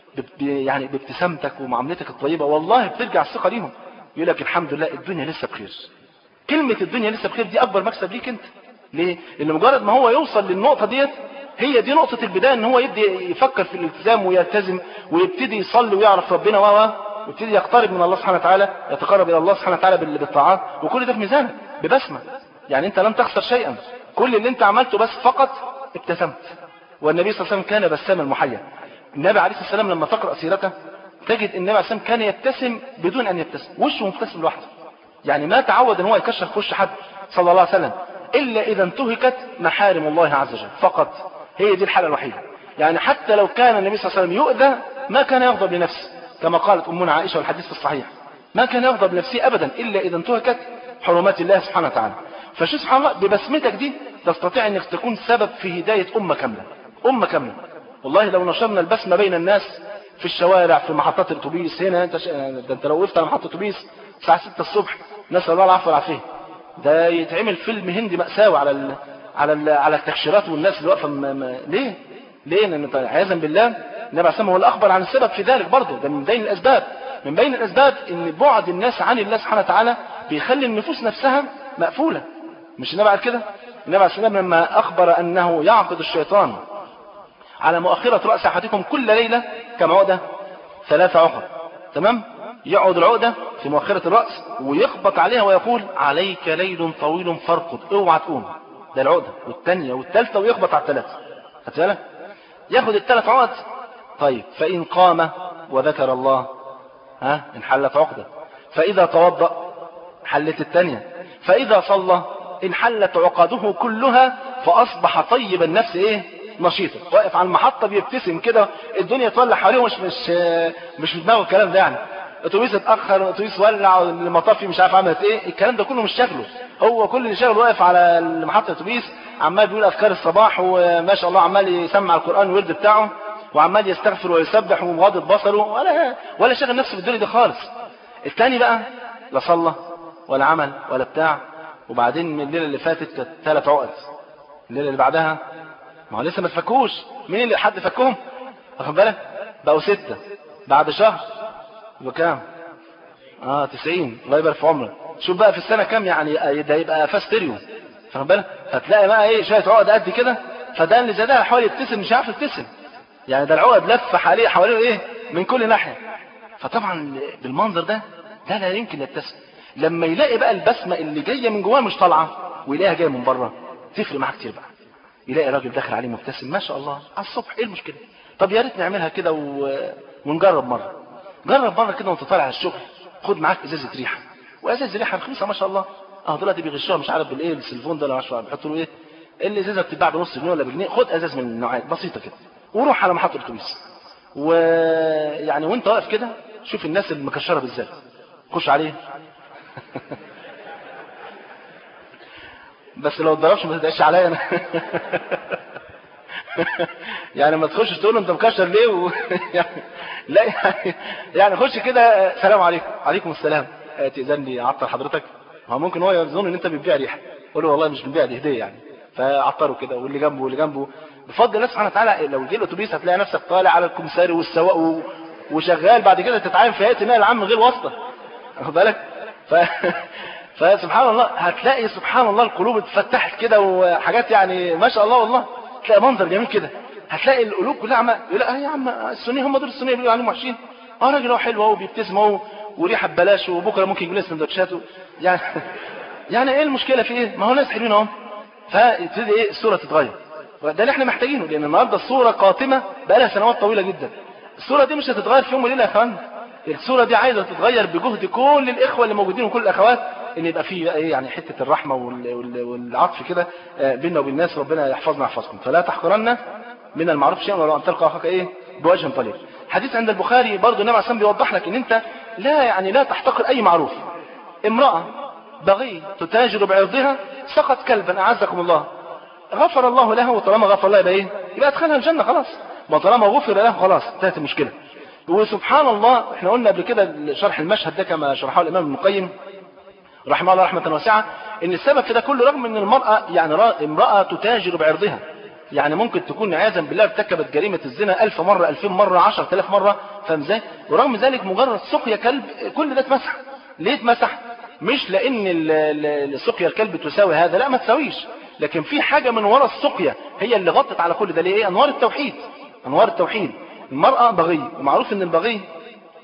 يعني بابتسامتك ومعاملتك الطيبة والله بترجع الثقة ليهم يقول لك الحمد لله الدنيا لسه بخير كلمة الدنيا لسه بخير دي أكبر مكسب ليك أنت ليه؟ لأن مجرد ما هو يوصل للنقطة ديت هي دي نقطة البداية ان هو يبدأ يفكر في الالتزام ويلتزم ويبتدي يصلي ويعرف ربنا و ويبتدي يقترب من الله سبحانه وتعالى يتقرب الى الله سبحانه وتعالى بال- بالطاعات وكل ده في ميزانك ببسمه يعني انت لم تخسر شيئا كل اللي انت عملته بس فقط ابتسمت والنبي صلى الله عليه وسلم كان بساما محيا النبي عليه الصلاه والسلام لما تقرا سيرته تجد النبي عليه الصلاه والسلام كان يبتسم بدون ان يبتسم وشه مبتسم لوحده يعني ما تعود ان هو يكشف في وش حد صلى الله عليه وسلم الا اذا انتهكت محارم الله عز وجل فقط هي دي الحاله الوحيده يعني حتى لو كان النبي صلى الله عليه وسلم يؤذى ما كان يغضب لنفسه كما قالت امنا عائشه والحديث الصحيح ما كان يغضب لنفسه ابدا الا اذا انتهكت حرمات الله سبحانه وتعالى فشو سبحان الله ببسمتك دي تستطيع انك تكون سبب في هدايه امه كامله امه كامله والله لو نشرنا البسمه بين الناس في الشوارع في محطات الاتوبيس هنا انت ش... ده انت لو وقفت على محطه اتوبيس الساعه 6 الصبح نسال الله العفو والعافيه ده يتعمل فيلم هندي مأساوي على ال... على ال... على التكشيرات والناس اللي واقفه م... م... ليه؟ ليه؟ لان طيب عياذا بالله النبي عليه الصلاه والسلام هو الاخبر عن السبب في ذلك برضه ده من بين الاسباب من بين الاسباب ان بعد الناس عن الله سبحانه وتعالى بيخلي النفوس نفسها مقفوله مش النبي قال كده؟ النبي عليه الصلاه والسلام لما اخبر انه يعقد الشيطان على مؤخرة رأس أحدكم كل ليلة كم عقدة ثلاثة عقد تمام يقعد العقدة في مؤخرة الرأس ويخبط عليها ويقول عليك ليل طويل فارقد اوعى تقوم ده العقدة والثانية والثالثة ويخبط على الثلاثة خدت بالك ياخد الثلاث عقد طيب فإن قام وذكر الله ها انحلت عقدة فإذا توضأ حلت الثانية فإذا صلى انحلت عقده كلها فأصبح طيب النفس إيه نشيطا واقف على المحطة بيبتسم كده الدنيا تولع حواليه مش مش مش في دماغه الكلام ده يعني اتوبيس اتاخر اتوبيس ولع المطافي مش عارف عملت ايه الكلام ده كله مش شغله هو كل اللي شغله واقف على محطه الاتوبيس عمال بيقول اذكار الصباح وما شاء الله عمال يسمع القران الورد بتاعه وعمال يستغفر ويسبح ومغاضب بصره ولا ولا شغل نفسه بالدنيا دي خالص الثاني بقى لا صلى ولا عمل ولا بتاع وبعدين من الليله اللي فاتت كانت ثلاث عقد الليله اللي بعدها ما هو لسه ما تفكوش مين اللي حد فكهم واخد بالك بقوا ستة بعد شهر يبقى كام اه 90 الله يبارك في عمرك شوف بقى في السنة كام يعني ده يبقى فاستيريو واخد بالك فتلاقي بقى ايه شوية عقد قد كده فده اللي زي ده حاول يبتسم مش عارف يبتسم يعني ده العقد لف حواليه حواليه ايه من كل ناحية فطبعا بالمنظر ده ده لا يمكن يبتسم لما يلاقي بقى البسمة اللي جاية من جواه مش طالعة ويلاقيها جاية من بره تفرق معاه كتير بقى يلاقي راجل داخل عليه مبتسم ما شاء الله على الصبح ايه المشكله طب يا ريت نعملها كده و... ونجرب مره جرب مره كده وانت طالع على الشغل خد معاك ازازه ريحه وازازه ريحه رخيصه ما شاء الله اه دلوقتي بيغشوها مش عارف بالايه السلفون ده ولا مش عارف بيحطوا له ايه الازازه بتتباع بنص جنيه ولا بجنيه خد ازاز من النوعات بسيطه كده وروح على محطه الاتوبيس ويعني وانت واقف كده شوف الناس المكشره بالذات خش عليه بس لو اتضربش ما تدعيش عليا انا يعني ما تخش تقول له انت مكشر ليه و... يعني لا يعني يعني خش كده سلام عليكم عليكم السلام آه، تأذن لي اعطر حضرتك هو ممكن هو يظن ان انت بتبيع ريحه قول له والله مش بنبيع دي هديه يعني فعطره كده واللي جنبه واللي جنبه بفضل الله سبحانه وتعالى لو جه الاتوبيس هتلاقي نفسك طالع على الكمساري والسواق و... وشغال بعد كده تتعين في هيئه النقل العام من غير واسطه واخد بالك ف... فسبحان الله هتلاقي سبحان الله القلوب اتفتحت كده وحاجات يعني ما شاء الله والله تلاقي منظر جميل كده هتلاقي القلوب كلها عم يقول اه يا عم السنيه هم دول السنيه بيقولوا عليهم وحشين اه راجل هو حلو اهو بيبتسم اهو وريحه ببلاش وبكره ممكن يجيب لنا سندوتشات و- يعني يعني ايه المشكله في ايه؟ ما هو ناس حلوين اهو فيبتدي ايه الصوره تتغير ده اللي احنا محتاجينه لان النهارده الصوره قاتمه بقى لها سنوات طويله جدا الصوره دي مش هتتغير في يوم وليله يا اخوان الصوره دي عايزه تتغير بجهد كل الاخوه اللي موجودين وكل الاخوات ان يبقى في بقى ايه يعني حته الرحمه وال- وال- والعطف كده آه، بيننا وبين الناس ربنا يحفظنا ويحفظكم فلا تحقرن من المعروف شيئا ولو ان تلقى اخاك ايه بوجه طليق حديث عند البخاري برضه النبي عليه الصلاه والسلام بيوضح لك ان انت لا يعني لا تحتقر اي معروف امراه بغي تتاجر بعرضها سقط كلبا اعزكم الله غفر الله له وطالما غفر الله يبقى ايه يبقى ادخلها الجنه خلاص ما طالما غفر له خلاص انتهت المشكله وسبحان الله احنا قلنا قبل كده شرح المشهد ده كما شرحه الامام ابن القيم رحمه الله رحمه واسعه ان السبب في ده كله رغم ان المراه يعني را- امراه تتاجر بعرضها يعني ممكن تكون عياذا بالله ارتكبت جريمه الزنا ألف مره ألفين مره عشرة آلاف مره فاهم ازاي ورغم ذلك مجرد سقيا كلب كل ده اتمسح ليه اتمسح مش لان ال- ال- السقيا الكلب تساوي هذا لا ما تساويش لكن في حاجه من وراء السقيا هي اللي غطت على كل ده ليه ايه انوار التوحيد انوار التوحيد المراه بغي ومعروف ان البغي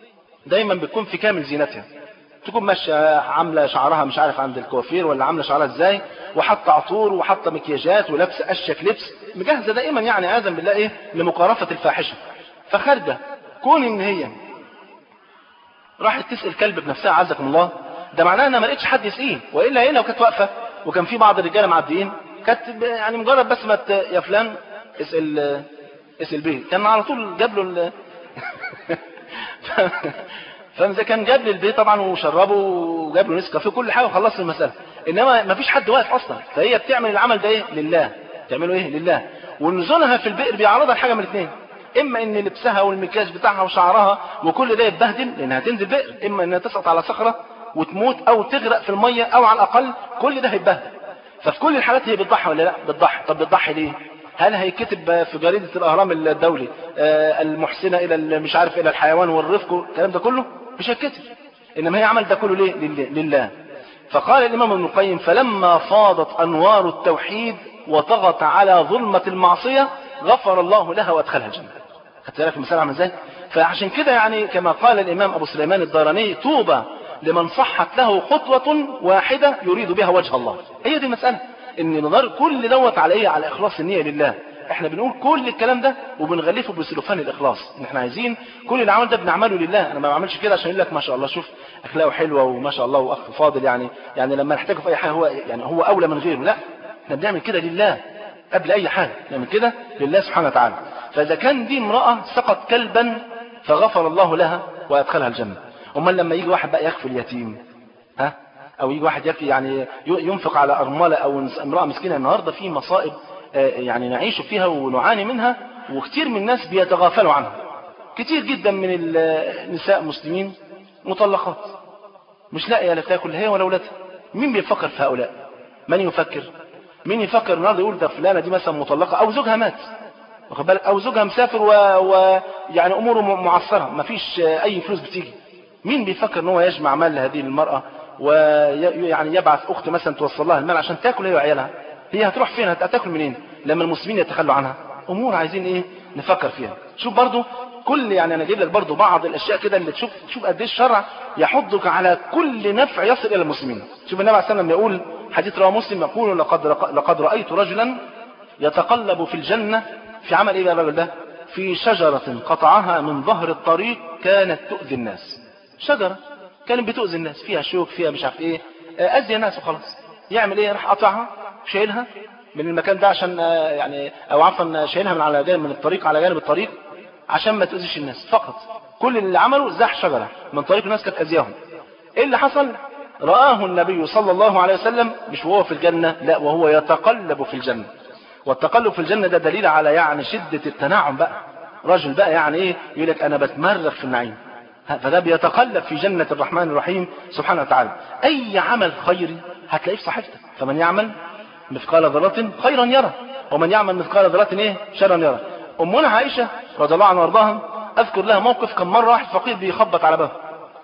دايما بتكون في كامل زينتها تكون ماشيه عامله شعرها مش عارف عند الكوافير ولا عامله شعرها ازاي وحاطه عطور وحاطه مكياجات ولابسه اشيك لبس مجهزه دائما يعني عياذا بالله ايه لمقارفه الفاحشه فخارجه كون ان هي راحت تسال كلب بنفسها عزكم الله ده معناه انها ما لقيتش حد يسقيه والا هي لو كانت واقفه وكان في بعض الرجاله معديين كانت يعني مجرد بس ما ت- يا فلان اسال اسال بيه كان على طول جاب له ال... فاذا كان جاب لي البيت طبعا وشربه وجاب له نسكافيه كل حاجه وخلص المساله انما ما فيش حد واقف اصلا فهي بتعمل العمل ده ايه لله تعمله ايه لله ونزولها في البئر بيعرضها لحاجه من الاثنين اما ان لبسها والمكياج بتاعها وشعرها وكل ده يتبهدل لانها تنزل بئر اما انها تسقط على صخره وتموت او تغرق في الميه او على الاقل كل ده هيتبهدل ففي كل الحالات هي بتضحي ولا لا بتضحي طب بتضحي ليه هل هيكتب في جريدة الأهرام الدولي آه، المحسنة إلى ال- مش عارف إلى الحيوان والرفق والكلام ده كله مش هيتكتب إنما هي عمل ده كله ليه لله, لله. فقال الإمام ابن القيم فلما فاضت أنوار التوحيد وطغت على ظلمة المعصية غفر الله لها وأدخلها الجنة خدت بالك المثال عامل ازاي فعشان كده يعني كما قال الإمام أبو سليمان الداراني طوبى لمن صحت له خطوة واحدة يريد بها وجه الله هي دي المسألة ان نظر كل دوت على ايه على اخلاص النية لله احنا بنقول كل الكلام ده وبنغلفه بسلوفان الاخلاص ان احنا عايزين كل العمل ده بنعمله لله انا ما بعملش كده عشان يقول لك ما شاء الله شوف اخلاقه حلوه وما شاء الله واخ فاضل يعني يعني لما نحتاجه في اي حاجه هو يعني هو اولى من غيره لا احنا بنعمل كده لله قبل اي حاجه نعمل كده لله سبحانه وتعالى فاذا كان دي امراه سقط كلبا فغفر الله لها وادخلها الجنه امال لما يجي واحد بقى يكفي اليتيم ها او يجي واحد يكفي يعني ينفق على ارمله او امراه مسكينه النهارده في مصائب آه، يعني نعيش فيها ونعاني منها وكتير من الناس بيتغافلوا عنها كتير جدا من النساء مسلمين مطلقات مش لاقيه لا تاكل هي ولا اولادها مين بيفكر في هؤلاء من يفكر مين يفكر النهارده يقول ده فلانه دي مثلا مطلقه او زوجها مات واخد بالك او زوجها مسافر و... و... يعني اموره م- معصره مفيش آه، اي فلوس بتيجي مين بيفكر ان هو يجمع مال لهذه المراه ويعني يبعث اخت مثلا توصل لها المال عشان تاكل هي وعيالها هي هتروح فين هتاكل منين لما المسلمين يتخلوا عنها امور عايزين ايه نفكر فيها شوف برضو كل يعني انا اجيب لك برضو بعض الاشياء كده اللي تشوف تشوف قد ايه الشرع يحضك على كل نفع يصل الى المسلمين شوف النبي عليه الصلاه والسلام يقول حديث رواه مسلم يقول لقد لقد رايت رجلا يتقلب في الجنه في عمل ايه بقى الراجل ده في شجره قطعها من ظهر الطريق كانت تؤذي الناس شجره كانت بتؤذي الناس فيها شوك فيها مش عارف ايه آه، اذي الناس وخلاص يعمل ايه راح قطعها شايلها من المكان ده عشان آه، يعني او عفوا شايلها من على جانب من الطريق على جانب الطريق عشان ما تؤذيش الناس فقط كل اللي عمله زح شجره من طريق الناس كانت اذياهم ايه اللي حصل رآه النبي صلى الله عليه وسلم مش وهو في الجنة لا وهو يتقلب في الجنة والتقلب في الجنة ده دليل على يعني شدة التنعم بقى رجل بقى يعني ايه يقول لك انا بتمرغ في النعيم فده بيتقلب في جنة الرحمن الرحيم سبحانه وتعالى أي عمل خيري هتلاقيه في صحيفتك فمن يعمل مثقال ذرة خيرا يرى ومن يعمل مثقال ذرة ايه شرا يرى أمنا عائشة رضي الله عنها وارضاها أذكر لها موقف كان مرة واحد فقير بيخبط على بابها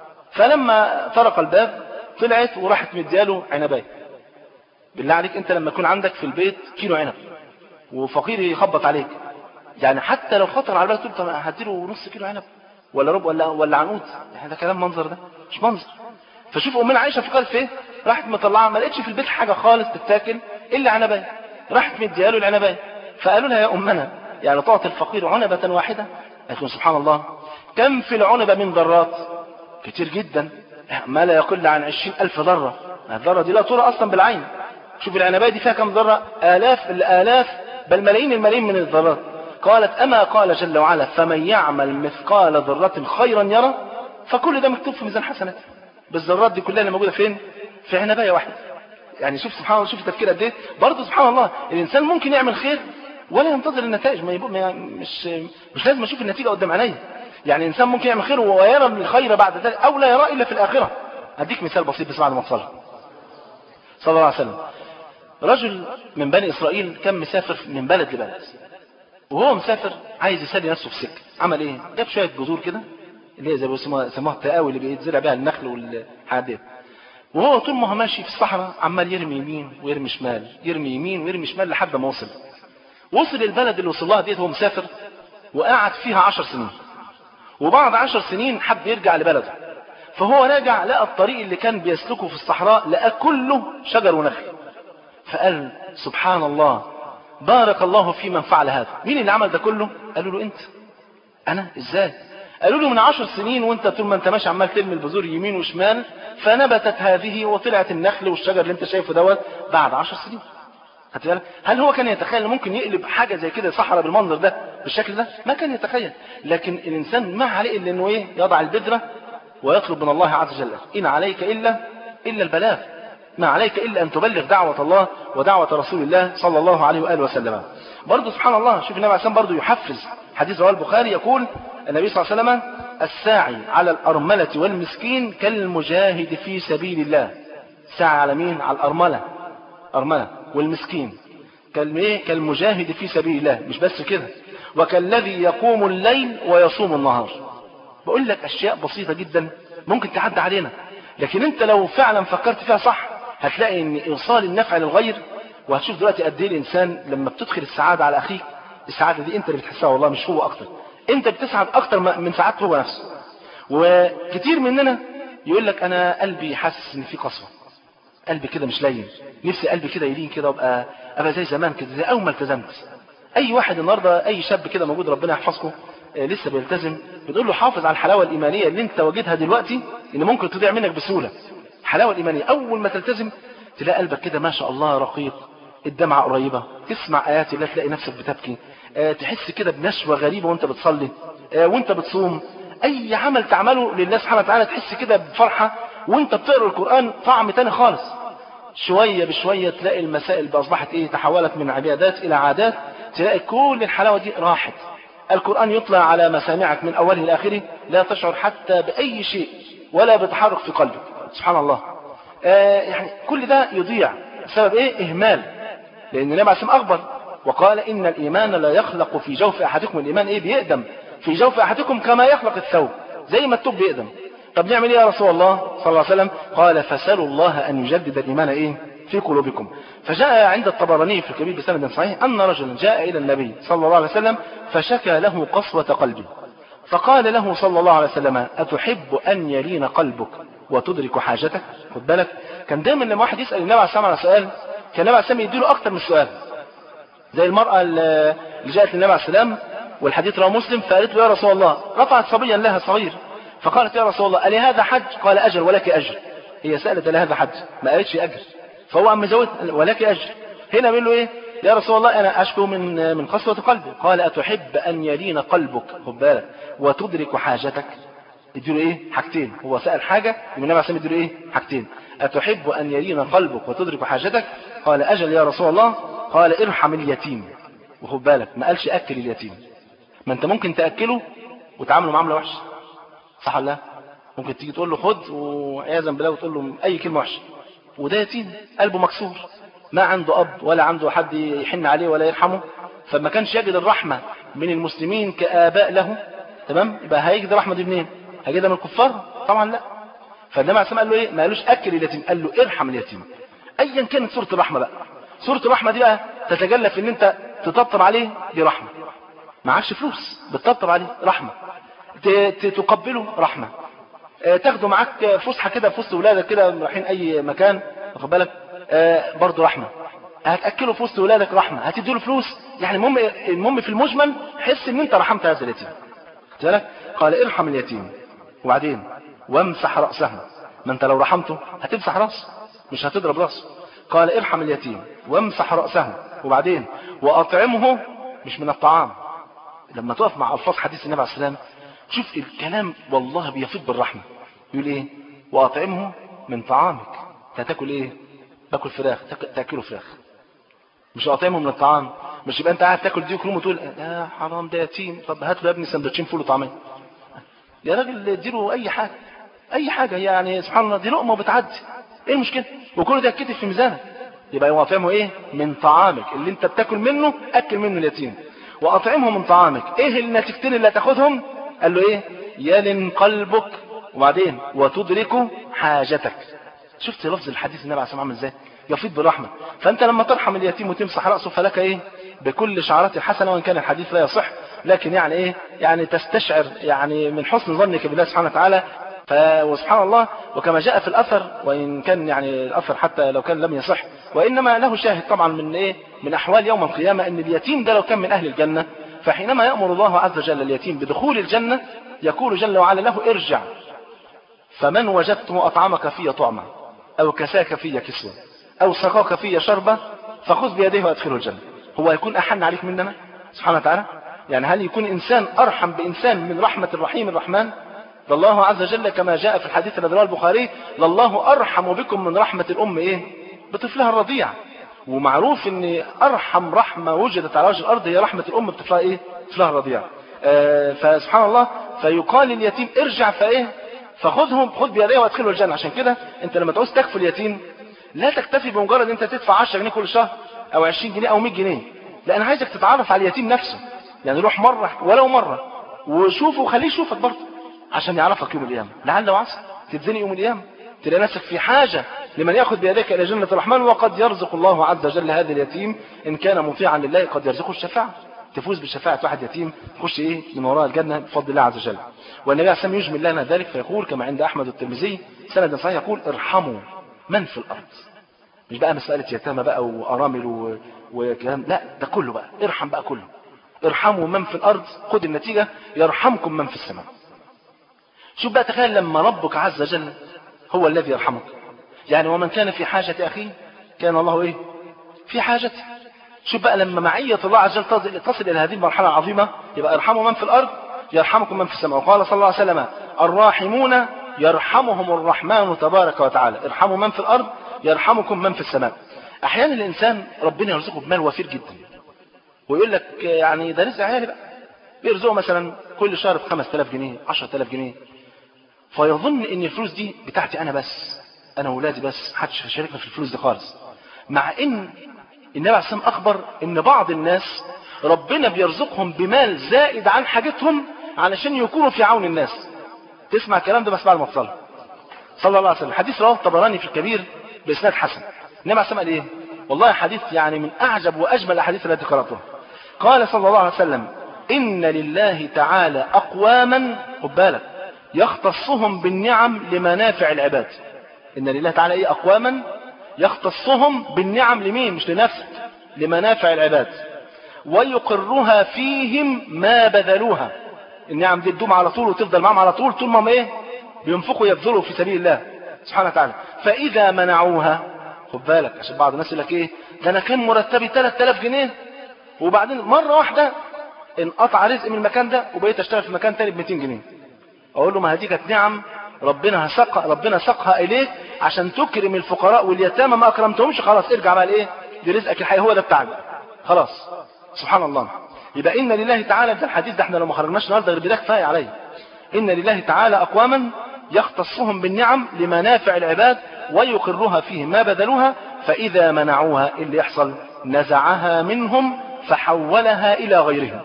فلما طرق الباب طلعت وراحت مدياله عنبايه بالله عليك انت لما يكون عندك في البيت كيلو عنب وفقير يخبط عليك يعني حتى لو خطر على بالك تقول طب هديله نص كيلو عنب ولا ربع ولا ولا عنقود يعني ده كلام منظر ده مش منظر فشوف امنا عائشه فكرت في ايه راحت مطلعه ما لقيتش في البيت حاجه خالص تتاكل الا عنبايه راحت مدياله العنبايه فقالوا لها يا امنا يعني تعطي الفقير عنبه واحده قالت لهم سبحان الله كم في العنبه من ذرات كتير جدا ما لا يقل عن عشرين ألف ذرة الذرة دي لا ترى أصلا بالعين شوف العنباية دي فيها كم ذرة آلاف الآلاف بل ملايين الملايين من الذرات قالت أما قال جل وعلا فمن يعمل مثقال ذرة خيرا يرى فكل ده مكتوب في ميزان حسنات بالذرات دي كلها اللي موجودة فين في عنباية واحدة يعني شوف سبحان الله شوف التفكير قد ايه برضه سبحان الله الانسان ممكن يعمل خير ولا ينتظر النتائج ما يبقى ما مش مش لازم اشوف النتيجه قدام عينيا يعني الانسان ممكن يعمل خير ويرى الخير بعد ذلك او لا يرى الا في الاخره اديك مثال بسيط بس بعد ما تصلي صلى الله عليه وسلم رجل من بني اسرائيل كان مسافر من بلد لبلد وهو مسافر عايز يسلي نفسه في سكه عمل ايه جاب شويه جذور كده اللي هي زي ما بيسموها يسموها التقاوي اللي بيتزرع بيها النخل والحاجات دي وهو طول ما هو ماشي في الصحراء عمال يرمي يمين ويرمي شمال يرمي يمين ويرمي شمال لحد ما وصل وصل البلد اللي وصل لها ديت وهو مسافر وقعد فيها عشر سنين وبعد عشر سنين حب يرجع لبلده فهو راجع لقى الطريق اللي كان بيسلكه في الصحراء لقى كله شجر ونخل فقال سبحان الله بارك الله في من فعل هذا مين اللي عمل ده كله قالوا له انت انا ازاي قالوا له من عشر سنين وانت طول ما انت ماشي عمال ترمي البذور يمين وشمال فنبتت هذه وطلعت النخل والشجر اللي انت شايفه دوت بعد عشر سنين خدت بالك هل هو كان يتخيل ان ممكن يقلب حاجه زي كده صحراء بالمنظر ده بالشكل ده ما كان يتخيل لكن الانسان ما عليه الا انه ايه يضع البذره ويطلب من الله عز وجل ان عليك الا الا البلاغ ما عليك الا ان تبلغ دعوه الله ودعوه رسول الله صلى الله عليه واله وسلم برضه سبحان الله شوف النبي عليه الصلاه برضه يحفز حديث رواه البخاري يقول النبي صلى الله عليه وسلم الساعي على الارمله والمسكين كالمجاهد في سبيل الله ساعي على مين على الارمله أرملة والمسكين كالمجاهد في سبيل الله مش بس كده وكالذي يقوم الليل ويصوم النهار بقول لك أشياء بسيطة جدا ممكن تعدي علينا لكن انت لو فعلا فكرت فيها صح هتلاقي ان ايصال النفع للغير وهتشوف دلوقتي قد ايه الانسان لما بتدخل السعادة على اخيك السعادة دي انت اللي بتحسها والله مش هو اكتر انت بتسعد اكتر من سعادته هو نفسه وكتير مننا يقول لك انا قلبي حاسس ان في قسوه قلبي كده مش لين نفسي قلبي كده يلين كده وابقى ابقى زي زمان كده زي اول ما التزمت اي واحد النهارده اي شاب كده موجود ربنا يحفظكم آه لسه بيلتزم بتقول له حافظ على الحلاوه الايمانيه اللي انت واجدها دلوقتي اللي ممكن تضيع منك بسهوله الحلاوه الايمانيه اول ما تلتزم تلاقي قلبك كده ما شاء الله رقيق الدمعه قريبه تسمع ايات الله تلاقي نفسك بتبكي آه تحس كده بنشوه غريبه وانت بتصلي آه وانت بتصوم اي عمل تعمله لله سبحانه وتعالى تحس كده بفرحه وانت بتقرا القران طعم تاني خالص شويه بشويه تلاقي المسائل اصبحت ايه تحولت من عبادات الى عادات تلاقي كل الحلاوه دي راحت القران يطلع على مسامعك من اوله لاخره لا تشعر حتى باي شيء ولا بتحرك في قلبك سبحان الله آه يعني كل ده يضيع بسبب ايه اهمال لان النبي عليه الصلاه اخبر وقال ان الايمان لا يخلق في جوف احدكم الايمان ايه بيقدم في جوف احدكم كما يخلق الثوب زي ما الثوب بيقدم طب نعمل ايه يا رسول الله صلى الله عليه وسلم قال فسالوا الله ان يجدد الايمان ايه في قلوبكم فجاء عند الطبراني في الكبير بسند صحيح ان رجلا جاء الى النبي صلى الله عليه وسلم فشكى له قسوه قلبه فقال له صلى الله عليه وسلم اتحب ان يلين قلبك وتدرك حاجتك خد بالك كان دايما لما واحد يسال النبي عليه الصلاه والسلام على سؤال كان النبي عليه الصلاه والسلام يديله اكتر من سؤال زي المراه اللي جاءت للنبي عليه السلام والحديث رواه مسلم فقالت له يا رسول الله رفعت صبيا لها صغير فقالت يا رسول الله ألي هذا حج قال أجر ولك أجر هي سألت ألي هذا حج ما قالتش أجر فهو أم زود ولك أجر هنا بيقول له إيه يا رسول الله أنا أشكو من من قسوة قلبي قال أتحب أن يلين قلبك خد بالك وتدرك حاجتك اديله ايه حاجتين هو سأل حاجة النبي عليه الصلاة اديله ايه حاجتين أتحب أن يلين قلبك وتدرك حاجتك قال أجل يا رسول الله قال ارحم اليتيم وخد بالك ما قالش أكل اليتيم ما أنت ممكن تأكله وتعامله معاملة وحشة صح ولا لا ممكن تيجي تقول له خد وعياذا بالله وتقول له اي كلمه وحشه وده يتيم قلبه مكسور ما عنده اب ولا عنده حد يحن عليه ولا يرحمه فما كانش يجد الرحمه من المسلمين كاباء له تمام يبقى هيجد الرحمه دي منين هيجدها من الكفار طبعا لا فالنبي عليه قال له ايه ما قالوش اكل اليتيم قال له ارحم اليتيم ايا كانت سوره الرحمه بقى سوره الرحمه دي بقى تتجلى في ان انت تطبطب عليه دي رحمه معكش فلوس بتطبطب عليه رحمه تقبله رحمة تاخده معاك فسحة كده في وسط ولادك كده رايحين أي مكان واخد بالك برضه رحمة هتأكله في وسط ولادك رحمة هتديله فلوس يعني المهم المهم في المجمل حس ان انت رحمت هذا اليتيم بالك قال ارحم اليتيم وبعدين وامسح رأسه ما انت لو رحمته هتمسح راسه مش هتضرب راسه قال ارحم اليتيم وامسح رأسه وبعدين وأطعمه مش من الطعام لما تقف مع ألفاظ حديث النبي عليه السلام شوف الكلام والله بيفيض بالرحمة يقول ايه واطعمه من طعامك هتاكل ايه باكل فراخ تاكله فراخ مش اطعمه من الطعام مش يبقى انت قاعد تاكل دي وكلهم وتقول يا حرام ده يتيم طب هات له يا ابني سندوتشين فول وطعميه يا راجل اديله اي حاجه اي حاجه يعني سبحان الله دي لقمه وبتعدي ايه المشكله وكل ده يتكتب في ميزانك يبقى هو فاهمه ايه من طعامك اللي انت بتاكل منه اكل منه اليتيم واطعمه من طعامك ايه النتيجتين اللي هتاخدهم قال له ايه يلن قلبك وبعدين وتدرك حاجتك شفت لفظ الحديث النبي عليه الصلاه عامل ازاي يفيض بالرحمه فانت لما ترحم اليتيم وتمسح راسه فلك ايه بكل شعرات حسنه وان كان الحديث لا يصح لكن يعني ايه يعني تستشعر يعني من حسن ظنك بالله سبحانه وتعالى ف... وسبحان الله وكما جاء في الاثر وان كان يعني الاثر حتى لو كان لم يصح وانما له شاهد طبعا من ايه من احوال يوم القيامه ان اليتيم ده لو كان من اهل الجنه فحينما يامر الله عز وجل اليتيم بدخول الجنه يقول جل وعلا له ارجع فمن وجدته اطعمك في طعما او كساك في كسوه او سقاك في شربه فخذ بيديه وادخله الجنه هو يكون احن عليك مننا سبحانه وتعالى يعني هل يكون انسان ارحم بانسان من رحمه الرحيم الرحمن لله عز وجل كما جاء في الحديث الذي رواه البخاري لله ارحم بكم من رحمه الام ايه بطفلها الرضيع ومعروف ان ارحم رحمه وجدت على وجه الارض هي رحمه الام بطفلها ايه طفلها الرضيع آه فسبحان الله فيقال لليتيم ارجع فايه فخذهم خذ بيديه وادخله الجنه عشان كده انت لما تعوز تكفل اليتيم لا تكتفي بمجرد انت تدفع 10 جنيه كل شهر او 20 جنيه او 100 جنيه لا انا عايزك تتعرف على اليتيم نفسه يعني روح مره ولو مره وشوفه وخليه يشوفك برضه عشان يعرفك يوم القيامه لعل وعسى تتزني يوم القيامه تلاقي نفسك في حاجه لمن ياخذ بيديك الى جنه الرحمن وقد يرزق الله عز وجل هذا اليتيم ان كان مطيعا لله قد يرزقه الشفاعه تفوز بشفاعة واحد يتيم تخش ايه من وراء الجنة بفضل الله عز وجل والنبي عليه الصلاة يجمل لنا ذلك فيقول كما عند أحمد الترمذي سند صحيح يقول ارحموا من في الأرض مش بقى مسألة يتامى بقى وأرامل و... وكلام لا ده كله بقى ارحم بقى كله ارحموا من في الأرض خد النتيجة يرحمكم من في السماء شوف بقى تخيل لما ربك عز وجل هو الذي يرحمك يعني ومن كان في حاجة أخيه كان الله إيه في حاجته شوف بقى لما معية الله عز وجل تصل إلى هذه المرحلة العظيمة يبقى ارحموا من في الأرض يرحمكم من في السماء وقال صلى الله عليه وسلم الراحمون يرحمهم الرحمن تبارك وتعالى ارحموا من في الأرض يرحمكم من في السماء أحيانا الإنسان ربنا يرزقه بمال وفير جدا ويقول لك يعني ده رزق عيالي بقى بيرزقه مثلا كل شهر ب 5000 جنيه 10000 جنيه فيظن ان الفلوس دي بتاعتي انا بس انا واولادي بس محدش هيشاركنا في الفلوس دي خالص مع ان النبي عليه الصلاه اخبر ان بعض الناس ربنا بيرزقهم بمال زائد عن حاجتهم علشان يكونوا في عون الناس تسمع الكلام ده بس بعد ما تصلي صلى الله عليه وسلم حديث رواه الطبراني في الكبير باسناد حسن النبي عليه الصلاه قال ايه والله حديث يعني من اعجب واجمل الاحاديث التي قراتها قال صلى الله عليه وسلم ان لله تعالى اقواما خد بالك يختصهم بالنعم لمنافع العباد ان لله تعالى ايه اقواما يختصهم بالنعم لمين مش لنفسه لمنافع العباد ويقرها فيهم ما بذلوها النعم دي تدوم على طول وتفضل معهم على طول طول ما ايه بينفقوا يبذلوا في سبيل الله سبحانه وتعالى فاذا منعوها خد بالك عشان بعض الناس يقول لك ايه ده انا كان مرتبي 3000 جنيه وبعدين مره واحده انقطع رزق من المكان ده وبقيت اشتغل في مكان تاني ب 200 جنيه اقول له ما هدي كانت نعم ربنا سق ربنا سقها اليك عشان تكرم الفقراء واليتامى ما اكرمتهمش خلاص ارجع بقى لايه لرزقك الحقيقي هو ده بتاعك خلاص سبحان الله يبقى ان لله تعالى ده الحديث ده احنا لو ما خرجناش النهارده غير بده كفايه عليه ان لله تعالى اقواما يختصهم بالنعم لمنافع العباد ويقرها فيهم ما بذلوها فاذا منعوها اللي يحصل نزعها منهم فحولها الى غيرهم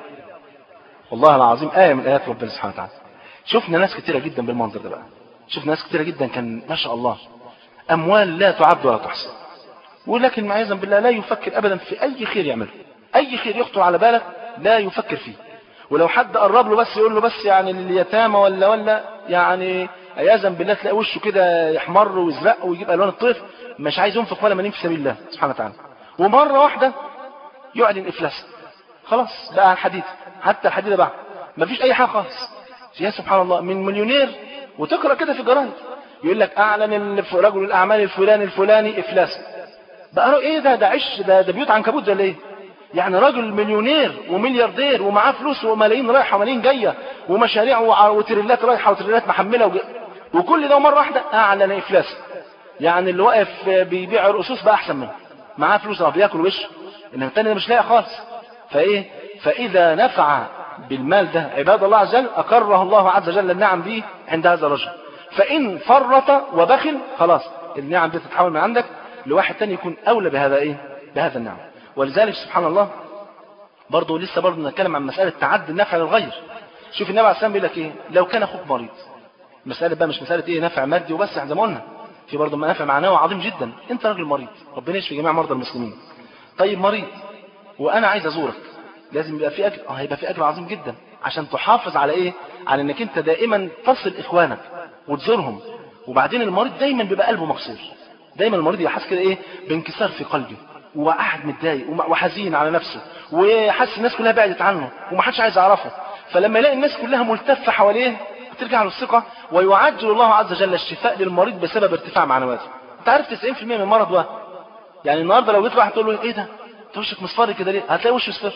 والله العظيم ايه من ايات ربنا سبحانه وتعالى شفنا ناس كتيرة جدا بالمنظر ده بقى شفنا ناس كتيرة جدا كان ما شاء الله أموال لا تعد ولا تحصى ولكن معيذا بالله لا يفكر أبدا في أي خير يعمله أي خير يخطر على بالك لا يفكر فيه ولو حد قرب له بس يقول له بس يعني اليتامى ولا ولا يعني عياذا بالله تلاقي وشه كده يحمر ويزرق ويجيب الوان الطيف مش عايز ينفق ولا مليم في سبيل الله سبحانه وتعالى ومره واحده يعلن افلاسه خلاص بقى الحديد حتى الحديد بقى مفيش اي حاجه خالص يا سبحان الله من مليونير وتقرا كده في الجرايد يقول لك اعلن رجل الاعمال الفلاني الفلاني افلاس بقى ايه ده ده عش ده ده بيوت عنكبوت ده ليه يعني راجل مليونير وملياردير ومعاه فلوس وملايين رايحه وملايين جايه ومشاريع وتريلات رايحه وتريلات محمله وج... وكل ده مره واحده اعلن افلاس يعني اللي واقف بيبيع الاسوس بقى احسن منه معاه فلوس اه بياكل وش انما الثاني ده مش لاقي خالص فايه فاذا نفع بالمال ده عباد الله عز وجل أقره الله عز وجل النعم دي عند هذا الرجل فإن فرط وبخل خلاص النعم دي تتحول من عندك لواحد تاني يكون أولى بهذا إيه بهذا النعم ولذلك سبحان الله برضه لسه برضه نتكلم عن مسألة تعدي النفع للغير شوف النبي عليه السلام بيقول لك إيه لو كان أخوك مريض مسألة بقى مش مسألة إيه نفع مادي وبس احنا زي ما قلنا في برضه نفع معنوي عظيم جدا أنت راجل مريض ربنا يشفي جميع مرضى المسلمين طيب مريض وأنا عايز أزورك لازم يبقى في اجر اه هيبقى في اجر عظيم جدا عشان تحافظ على ايه على انك انت دائما تصل اخوانك وتزورهم وبعدين المريض دايما بيبقى قلبه مكسور دايما المريض يحس كده ايه بانكسار في قلبه وقاعد متضايق وم- وحزين على نفسه وحاسس الناس كلها بعدت عنه ومحدش عايز يعرفه فلما يلاقي الناس كلها ملتفه حواليه بترجع له الثقه ويعجل الله عز وجل الشفاء للمريض بسبب ارتفاع معنوياته انت عارف 90% من المرض وهم يعني النهارده لو جيت واحد تقول له ايه ده انت وشك مصفر كده ليه هتلاقي وشه مصفر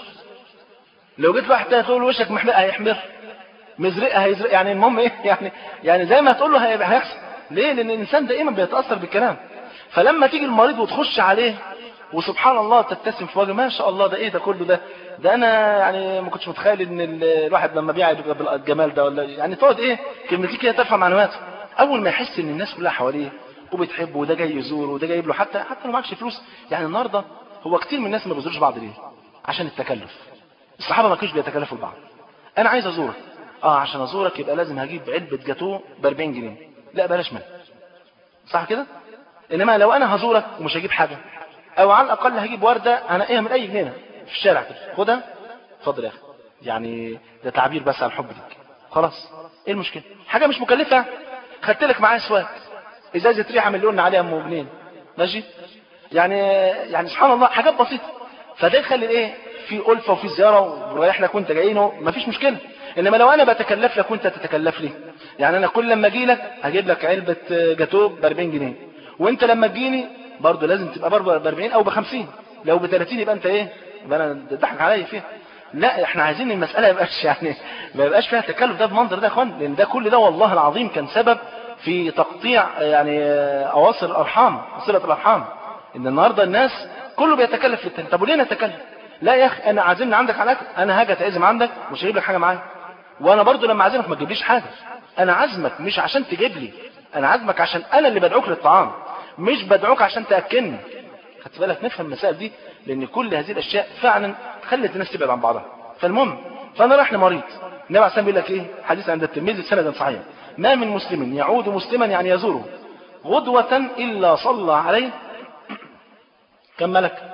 لو جيت واحد تاني تقول له وشك محمر هيحمر مزرق هيزرق يعني المهم ايه يعني يعني زي ما هتقول له هيبقى هيحصل ليه لان الانسان دائما بيتاثر بالكلام فلما تيجي المريض وتخش عليه وسبحان الله تبتسم في وجهه ما شاء الله ده ايه ده كله ده ده انا يعني ما كنتش متخيل ان ال- الواحد لما بيعي بيبقى بالجمال ده ولا يعني تقعد ايه كلمتين كده ترفع معنوياته اول ما يحس ان الناس كلها حواليه وبتحبه وده جاي يزوره وده جايب له حتى حتى لو معكش فلوس يعني النهارده هو كتير من الناس ما بيزوروش بعض ليه عشان التكلف الصحابه ما كانوش بيتكلفوا لبعض انا عايز ازورك اه عشان ازورك يبقى لازم هجيب علبه جاتوه ب 40 جنيه لا بلاش منها صح كده انما لو انا هزورك ومش هجيب حاجه او على الاقل هجيب ورده انقيها من اي جنينه في الشارع كده خدها اتفضل يا اخي يعني ده تعبير بس عن حب ليك خلاص ايه المشكله حاجه مش مكلفه خدت لك معايا سواك ازازه ريحه من اللي قلنا عليها ام جنيه ماشي يعني يعني سبحان الله حاجات بسيطه فده يخلي ايه في ألفة وفي زيارة ورايح لك وانت جايينه مفيش مشكلة انما لو انا بتكلف لك وانت تتكلف لي يعني انا كل لما اجي لك هجيب لك علبة جاتوه ب 40 جنيه وانت لما تجيني برضه لازم تبقى برضه ب 40 او ب 50 لو ب 30 يبقى انت ايه يبقى انا ضحك عليا فيها لا احنا عايزين المسألة ما يبقاش يعني ما يبقاش فيها تكلف ده بمنظر ده يا اخوان لان ده كل ده والله العظيم كان سبب في تقطيع يعني اواصر الارحام صلة الارحام ان النهارده الناس كله بيتكلف في التاني طب وليه نتكلف لا يا اخي انا عازمني عندك على الاكل انا هاجي اتعزم عندك مش هجيب لك حاجه معايا وانا برضو لما اعزمك ما تجيبليش حاجه انا عازمك مش عشان تجيب لي انا عازمك عشان انا اللي بدعوك للطعام مش بدعوك عشان تاكلني خدت بالك نفهم المسائل دي لان كل هذه الاشياء فعلا خلت الناس تبعد عن بعضها فالمهم فانا رايح لمريض النبي عليه الصلاه بيقول لك ايه حديث عند الترمذي سند صحيح ما من مسلم يعود مسلما يعني يزوره غدوة إلا صلى عليه كم ملك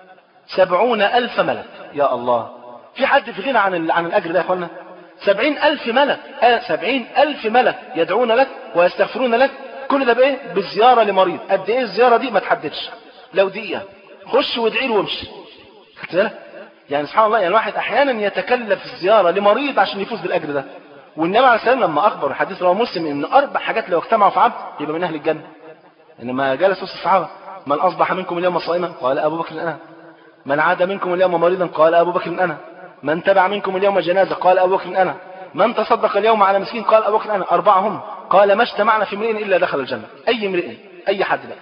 سبعون ألف ملك يا الله في حد في غنى عن ال- عن الأجر ده يا أخوانا سبعين ألف ملك آه سبعين ألف ملك يدعون لك ويستغفرون لك كل ده بإيه بالزيارة لمريض قد إيه الزيارة دي ما تحددش لو دقيقة خش وادعي له وامشي خدت بالك يعني سبحان الله يعني الواحد أحيانا يتكلف الزيارة لمريض عشان يفوز بالأجر ده والنبي عليه السلام لما أخبر حديث رواه مسلم إن أربع حاجات لو اجتمعوا في عبد يبقى من أهل الجنة إنما جلس وسط الصحابة من أصبح منكم اليوم صائما قال أبو بكر أنا من عاد منكم اليوم مريضا قال أبو بكر أنا من تبع منكم اليوم جنازة قال أبو بكر أنا من تصدق اليوم على مسكين قال أبو بكر أنا أربعة هم قال ما اجتمعنا في امرئ إلا دخل الجنة أي امرئ أي حد بقى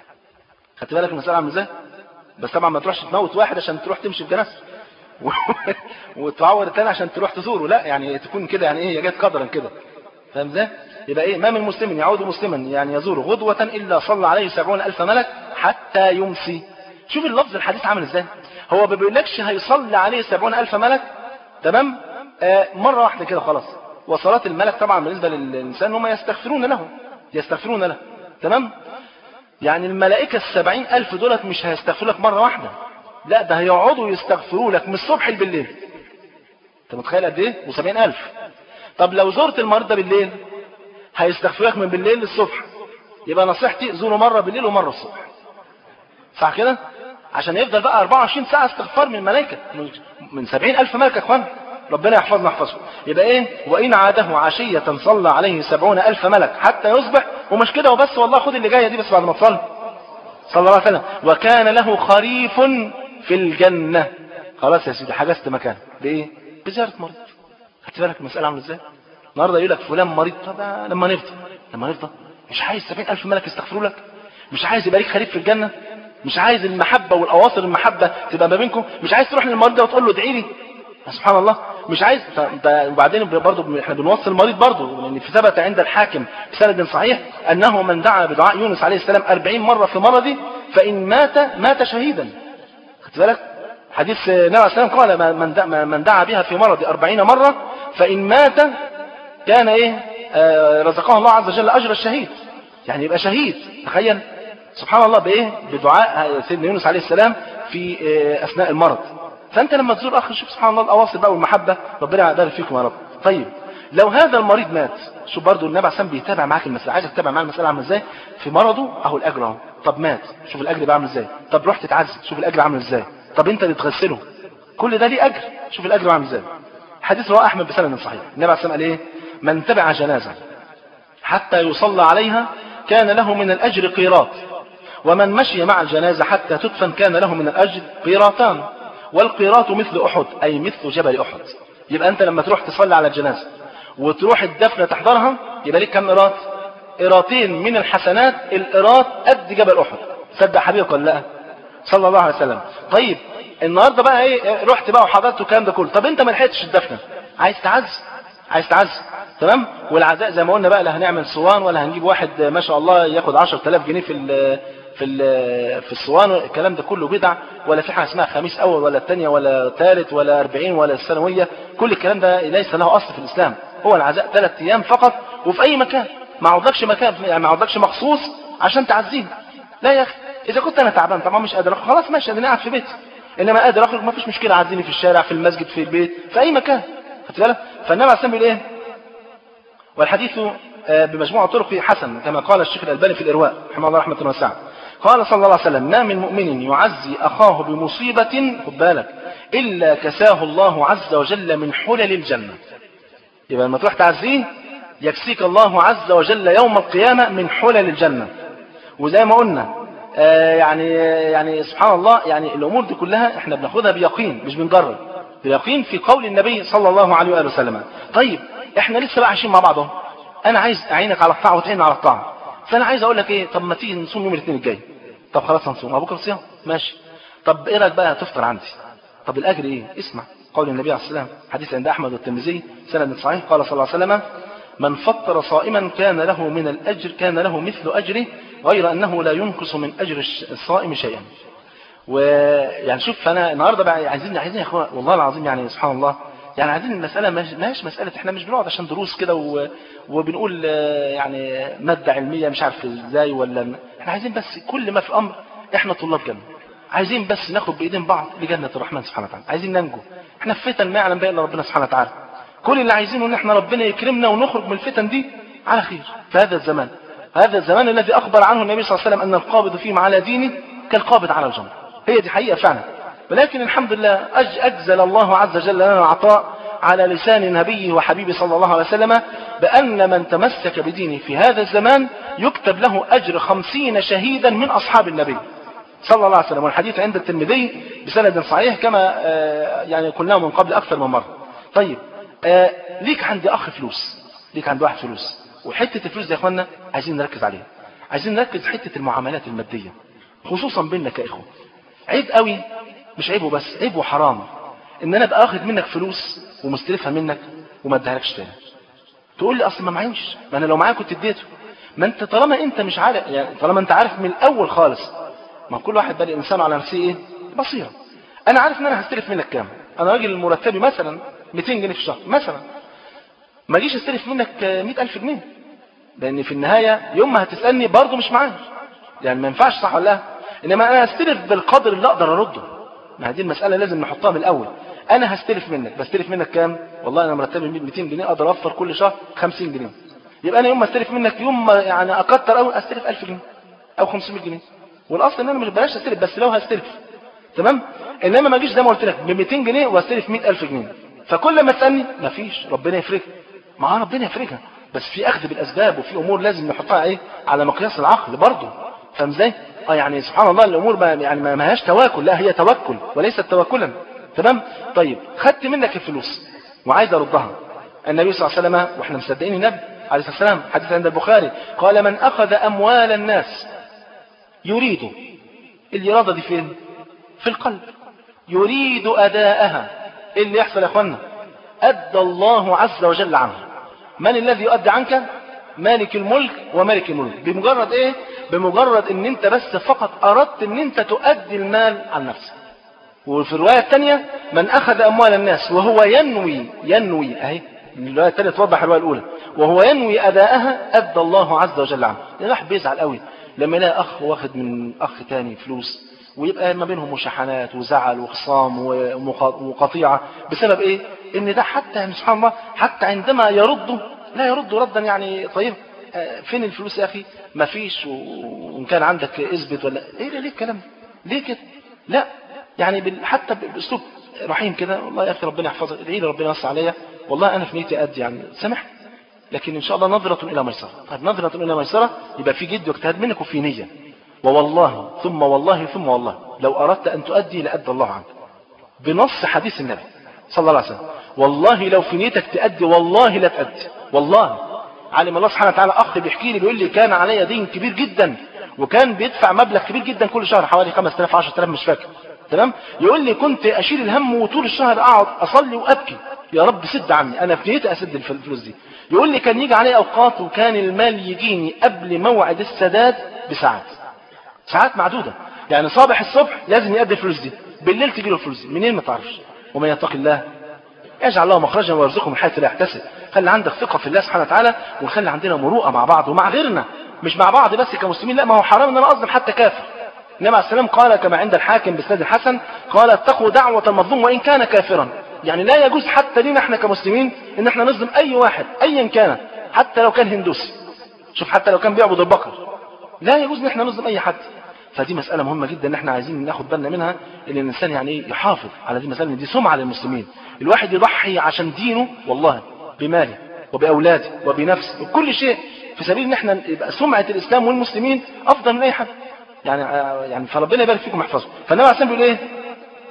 خدت بالك المسألة عامله ازاي بس طبعا ما تروحش تموت واحد عشان تروح تمشي في جنازته و- وتعور التاني عشان تروح تزوره لا يعني تكون كده يعني ايه جت قدرا كده فاهم ازاي يبقى ايه ما من مسلم يعود مسلما يعني يزور غدوة الا صلى عليه سبعون الف ملك حتى يمسي شوف اللفظ الحديث عامل ازاي هو ما بيقولكش هيصلي عليه سبعون الف ملك تمام آه مرة واحدة كده خلاص وصلاة الملك طبعا بالنسبة للإنسان هم يستغفرون له يستغفرون له تمام يعني الملائكة السبعين ألف دولت مش هيستغفروا لك مرة واحدة لا ده هيقعدوا يستغفروا لك من الصبح بالليل انت متخيل قد ايه وسبعين ألف طب لو زرت المريض ده بالليل هيستغفروا لك من بالليل للصبح يبقى نصيحتي زوره مرة بالليل ومرة الصبح صح كده عشان يفضل بقى 24 ساعة استغفار من الملائكة من 70 ألف ملك يا اخوان ربنا يحفظنا يحفظه يبقى ايه وإن عاده عشية صلى عليه سبعون ألف ملك حتى يصبح ومش كده وبس والله خد اللي جاية دي بس بعد ما تصلي صلى الله عليه وسلم وكان له خريف في الجنة خلاص يا سيدي حجزت مكان بإيه بزيارة مريض خدت بالك المسألة عامله ازاي النهارده يقول لك فلان مريض طب لما نفضى لما نفضى مش عايز 70000 ملك يستغفروا لك مش عايز يبقى ليك خليف في الجنة مش عايز المحبة والأواصر المحبة تبقى ما بينكم مش عايز تروح للمريض ده وتقول له ادعي لي سبحان الله مش عايز ف- ده وبعدين برضه احنا بنوصي المريض برضه لان في ثبت عند الحاكم بسند صحيح انه من دعا بدعاء يونس عليه السلام 40 مره في مرضه فان مات مات شهيدا خدت بالك حديث النبي عليه السلام قال من- من دعا- من دعا بها في مرض 40 مره فان مات كان ايه آه، رزقه الله عز وجل اجر الشهيد يعني يبقى شهيد تخيل سبحان الله بايه بدعاء سيدنا يونس عليه السلام في آه، اثناء المرض فانت لما تزور اخ شوف سبحان الله الاواصر بقى والمحبه ربنا يبارك فيكم يا رب طيب لو هذا المريض مات شوف برضه النبي عليه الصلاه والسلام بيتابع معاك المساله عايزك تتابع معاه المساله عامله ازاي في مرضه اهو الاجر اهو طب مات شوف الاجر بقى عامل ازاي طب رحت تتعزل شوف الاجر عامل ازاي طب انت اللي تغسله كل ده ليه اجر شوف الاجر عامل ازاي حديث رواه احمد بسند صحيح النبي عليه الصلاه والسلام قال ايه من تبع جنازه حتى يصلى عليها كان له من الاجر قيراط ومن مشي مع الجنازه حتى تدفن كان له من الاجر قيراطان والقيراط مثل احد اي مثل جبل احد يبقى انت لما تروح تصلي على الجنازه وتروح الدفنه تحضرها يبقى ليك كم قيراط قيراطين من الحسنات القيراط قد جبل احد صدق حبيبك ولا لا صلى الله عليه وسلم طيب النهارده بقى ايه رحت بقى وحضرت الكلام ده كله طب انت ما لحقتش الدفنه عايز تعز عايز تعز تمام والعزاء زي ما قلنا بقى لا هنعمل صوان ولا هنجيب واحد ما شاء الله ياخد 10000 جنيه في ال في ال في الصوان الكلام ده كله بدع ولا في حاجه اسمها خميس اول ولا الثانيه ولا ثالث ولا 40 ولا الثانويه كل الكلام ده ليس له اصل في الاسلام هو العزاء ثلاث ايام فقط وفي اي مكان ما عوضكش مكان يعني ما عوضكش مخصوص عشان تعزيه لا يا اخي اذا كنت انا تعبان طبعا مش قادر اخرج خلاص ماشي انا قاعد في بيتي انما قادر اخرج ما فيش مشكله عزيني في الشارع في المسجد في البيت في اي مكان خدت بالك فالنبي عليه الصلاه والسلام بيقول ايه والحديث بمجموع طرق حسن كما قال الشيخ الألباني في الإرواء رحمه الله رحمة واسعة قال صلى الله عليه وسلم ما من مؤمن يعزي أخاه بمصيبة خد بالك إلا كساه الله عز وجل من حلل الجنة يبقى لما تروح تعزيه يكسيك الله عز وجل يوم القيامة من حلل الجنة وزي ما قلنا آه يعني يعني سبحان الله يعني الأمور دي كلها احنا بناخدها بيقين مش بنجرب بيقين في قول النبي صلى الله عليه وآله وسلم طيب احنا لسه بقى عايشين مع بعض اهو انا عايز اعينك على الطاعه وتعين على الطاعه فانا عايز اقول لك ايه طب ما تيجي نصوم يوم الاثنين الجاي طب خلاص هنصوم بكره صيام ماشي طب ايه رايك بقى تفطر عندي طب الاجر ايه اسمع قول النبي عليه السلام حديث عند احمد والترمذي سند صحيح قال صلى الله عليه وسلم من فطر صائما كان له من الاجر كان له مثل اجره غير انه لا ينقص من اجر الصائم شيئا ويعني شوف انا النهارده بقى عايزين عايزين يا اخوان والله العظيم يعني سبحان الله يعني عايزين المسألة ماهيش مسألة احنا مش بنقعد عشان دروس كده و... وبنقول يعني مادة علمية مش عارف ازاي ولا احنا عايزين بس كل ما في الأمر احنا طلاب جنة عايزين بس ناخد بإيدين بعض لجنة الرحمن سبحانه وتعالى عايزين ننجو احنا في فتن ما يعلم بها إلا ربنا سبحانه وتعالى كل اللي عايزينه ان احنا ربنا يكرمنا ونخرج من الفتن دي على خير في هذا الزمان هذا الزمان الذي أخبر عنه النبي صلى الله عليه وسلم أن القابض فيه على دينه كالقابض على الجمر هي دي حقيقة فعلا ولكن الحمد لله أجزل الله عز وجل لنا العطاء على لسان نبيه وحبيبه صلى الله عليه وسلم بأن من تمسك بدينه في هذا الزمان يكتب له أجر خمسين شهيدا من أصحاب النبي صلى الله عليه وسلم والحديث عند الترمذي بسند صحيح كما يعني قلناه من قبل أكثر من مرة طيب ليك عندي أخ فلوس ليك عند واحد فلوس وحتة الفلوس دي يا إخوانا عايزين نركز عليها عايزين نركز حتة المعاملات المادية خصوصا بيننا كإخوة عيب قوي مش عيب وبس عيب وحرام ان انا ابقى اخد منك فلوس ومستلفها منك وما اديهالكش تاني تقول لي اصل ما معيش ما انا لو معايا كنت اديته ما انت طالما انت مش عارف يعني طالما انت عارف من الاول خالص ما كل واحد بقى الانسان على نفسه ايه بصيره انا عارف ان انا هستلف منك كام انا راجل مرتبي مثلا 200 جنيه في الشهر مثلا ما اجيش استلف منك 100000 جنيه لان في النهايه يوم ما هتسالني برضه مش معايا يعني ما ينفعش صح ولا لا انما انا استلف بالقدر اللي اقدر ارده ما هذه المساله لازم نحطها من الاول انا هستلف منك بستلف منك كام والله انا مرتبي 200 جنيه اقدر اوفر كل شهر 50 جنيه يبقى انا يوم ما استلف منك يوم ما يعني اكتر قوي استلف 1000 جنيه او 500 جنيه والاصل ان انا مش بلاش استلف بس لو هستلف تمام انما ما اجيش زي ما قلت لك ب 200 جنيه واستلف 100000 جنيه فكل ما تسالني مفيش ربنا يفرجها ما ربنا يفرجها بس في اخذ بالاسباب وفي امور لازم نحطها ايه على مقياس العقل برضه فاهم ازاي اه يعني سبحان الله الامور ما يعني ما هياش تواكل لا هي توكل وليست توكلا تمام طيب خدت منك الفلوس وعايز اردها النبي صلى الله عليه وسلم واحنا مصدقين النبي عليه الصلاه والسلام حديث عند البخاري قال من اخذ اموال الناس يريد الاراده دي فين في القلب يريد اداءها ايه اللي يحصل يا اخوانا ادى الله عز وجل عنه من الذي يؤدي عنك مالك الملك وملك الملك بمجرد ايه بمجرد ان انت بس فقط اردت ان انت تؤدي المال عن نفسك وفي الرواية الثانية من أخذ أموال الناس وهو ينوي ينوي أهي الرواية الثانية توضح الرواية الأولى وهو ينوي أداءها أدى الله عز وجل عنه الواحد بيزعل قوي لما يلاقي أخ واخد من أخ تاني فلوس ويبقى ما بينهم مشاحنات وزعل وخصام ومقا- وقطيعة بسبب ايه ان ده حتى يعني سبحان الله حتى عندما يردوا لا يردوا ردا يعني طيب آه، فين الفلوس يا اخي ما فيش و- وان كان عندك اثبت ولا ايه ده ليه الكلام ده؟ ليه كده لا يعني بال... حتى باسلوب رحيم كده والله يا اخي ربنا يحفظك ادعي لي ربنا يوسع عليا والله انا في نيتي قد يعني سامحني لكن ان شاء الله نظرة الى ميسرة طيب نظرة الى ميسرة يبقى في جد واجتهاد منك وفي نية ووالله ثم والله ثم والله لو اردت ان تؤدي لأدى الله عنك بنص حديث النبي صلى الله عليه وسلم والله لو في نيتك تأدي والله لا تأدي والله علم الله سبحانه وتعالى اخ بيحكي لي بيقول لي كان عليا دين كبير جدا وكان بيدفع مبلغ كبير جدا كل شهر حوالي 5000 10000 مش فاكر تمام يقول لي كنت اشيل الهم وطول الشهر اقعد اصلي وابكي يا رب سد عني انا في نيتي اسد الف- الفلوس دي يقول لي كان يجي علي اوقات وكان المال يجيني قبل موعد السداد بساعات ساعات معدودة يعني صباح الصبح لازم يأدي الفلوس دي بالليل تجي له الفلوس دي منين ما تعرفش ومن يتقي الله يجعل الله مخرجا ويرزقه من حيث لا يحتسب خلي عندك ثقة في الله سبحانه وتعالى ونخلي عندنا مروءة مع بعض ومع غيرنا مش مع بعض بس كمسلمين لا ما هو حرام ان انا اظلم حتى كافر النبي عليه السلام قال كما عند الحاكم بسند الحسن قال اتقوا دعوة المظلوم وان كان كافرا يعني لا يجوز حتى لينا احنا كمسلمين ان احنا نظلم اي واحد ايا كان حتى لو كان هندوسي شوف حتى لو كان بيعبد البقر لا يجوز ان احنا نظلم اي حد فدي مسألة مهمة جدا ان احنا عايزين ناخد بالنا منها ان الانسان يعني ايه يحافظ على دي مسألة إن دي سمعة للمسلمين الواحد يضحي عشان دينه والله بماله وبأولاده وبنفسه وكل شيء في سبيل ان احنا يبقى سمعة الاسلام والمسلمين افضل من اي حد يعني آه، يعني فربنا يبارك فيكم ويحفظكم فالنبي عليه الصلاة والسلام بيقول ايه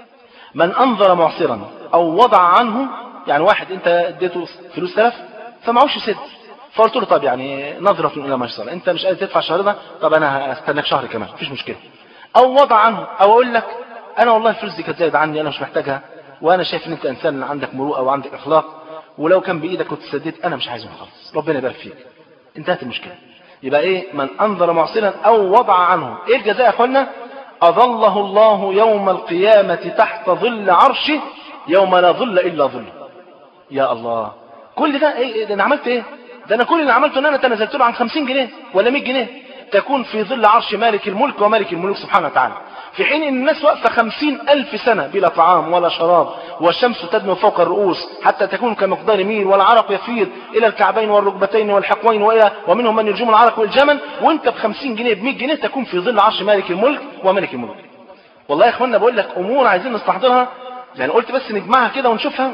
من انظر معصرا او وضع عنه يعني واحد انت اديته فلوس تلف فمعوش يسد فقلت له طب يعني نظرة الى ميسرة انت مش قادر تدفع الشهر ده طب انا هستناك شهر كمان مفيش مشكلة او وضع عنه او اقول لك انا والله الفلوس دي كانت زايده عني انا مش محتاجها وانا شايف ان انت انسان عندك مروءه وعندك اخلاق ولو كان بايدك كنت سديت انا مش عايزهم خالص ربنا يبارك فيك انتهت المشكله يبقى ايه من انظر معصرا او وضع عنه ايه الجزاء يا اخوانا اظله الله يوم القيامه تحت ظل عرشه يوم لا ظل الا ظله يا الله كل ده ايه إيه ده انا عملت ايه ده انا كل اللي عملته ان انا تنازلت له عن 50 جنيه ولا 100 جنيه تكون في ظل عرش مالك الملك ومالك الملوك سبحانه وتعالى في حين ان الناس واقفه خمسين الف سنه بلا طعام ولا شراب والشمس تدنو فوق الرؤوس حتى تكون كمقدار ميل والعرق يفيض الى الكعبين والركبتين والحقوين والى ومنهم من يرجم العرق والجمل وانت ب 50 جنيه ب 100 جنيه تكون في ظل عرش مالك الملك وملك الملوك والله يا اخوانا بقول لك امور عايزين نستحضرها يعني قلت بس نجمعها كده ونشوفها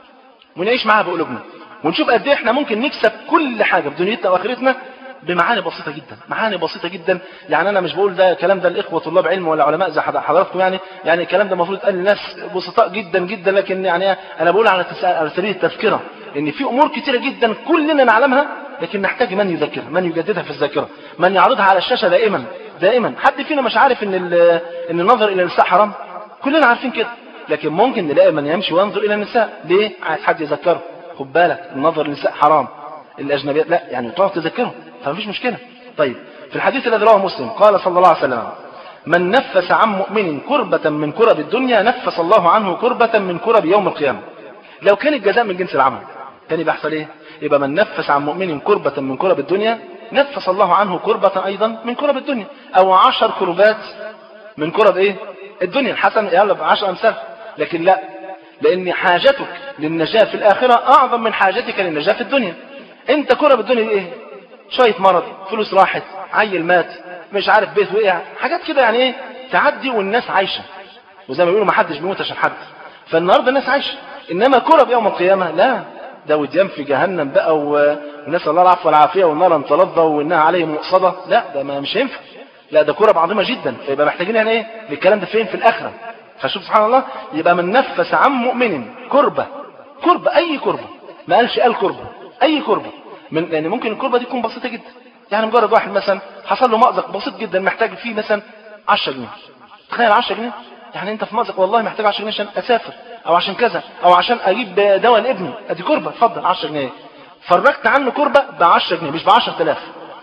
ونعيش معاها بقلوبنا ونشوف قد ايه احنا ممكن نكسب كل حاجه في دنيتنا واخرتنا بمعاني بسيطه جدا معاني بسيطه جدا يعني انا مش بقول ده كلام ده الاخوه طلاب علم ولا علماء زي حض- حضراتكم يعني يعني الكلام ده المفروض يتقال للناس بسطاء جدا جدا لكن يعني انا بقول على تس- على سبيل التذكره ان في امور كتيره جدا كلنا نعلمها لكن نحتاج من يذكرها من يجددها في الذاكره من يعرضها على الشاشه دائما دائما حد فينا مش عارف ان ال- ان النظر الى النساء حرام كلنا عارفين كده لكن ممكن نلاقي من يمشي وينظر الى النساء ليه عايز حد يذكره خد بالك النظر للنساء حرام الاجنبيات لا يعني تقعد تذكره فمفيش مشكله طيب في الحديث الذي رواه مسلم قال صلى الله عليه وسلم من نفس عن مؤمن كربة من كرب الدنيا نفس الله عنه كربة من كرب يوم القيامة لو كان الجزاء من جنس العمل كان يبقى يحصل ايه يبقى من نفس عن مؤمن كربة من كرب الدنيا نفس الله عنه كربة ايضا من كرب الدنيا او عشر كربات من كرب ايه الدنيا الحسن يلا بعشر امثال لكن لا لان حاجتك للنجاة في الاخرة اعظم من حاجتك للنجاة في الدنيا انت كرب الدنيا دي ايه شوية مرض فلوس راحت عيل مات مش عارف بيت وقع حاجات كده يعني ايه تعدي والناس عايشة وزي ما بيقولوا ما حدش بيموت عشان حد فالنهارده الناس عايشة انما كرب يوم القيامة لا ده وديان في جهنم بقى و- ونسأل الله العفو والعافية والنار انطلظة وانها عليهم مؤصدة لا ده ما مش هينفع لا ده كرب عظيمة جدا فيبقى محتاجين يعني ايه الكلام ده فين في الاخرة فشوف سبحان الله يبقى من نفس عن مؤمن كربة كربة اي كربة ما قالش قال كربة اي كربة من يعني ممكن الكربة دي تكون بسيطة جدا يعني مجرد واحد مثلا حصل له مأزق بسيط جدا محتاج فيه مثلا 10 جنيه تخيل 10 جنيه يعني انت في مأزق والله محتاج 10 جنيه عشان اسافر او عشان كذا او عشان اجيب دواء لابني ادي كربة اتفضل 10 جنيه فرجت عنه كربة ب 10 جنيه مش ب 10000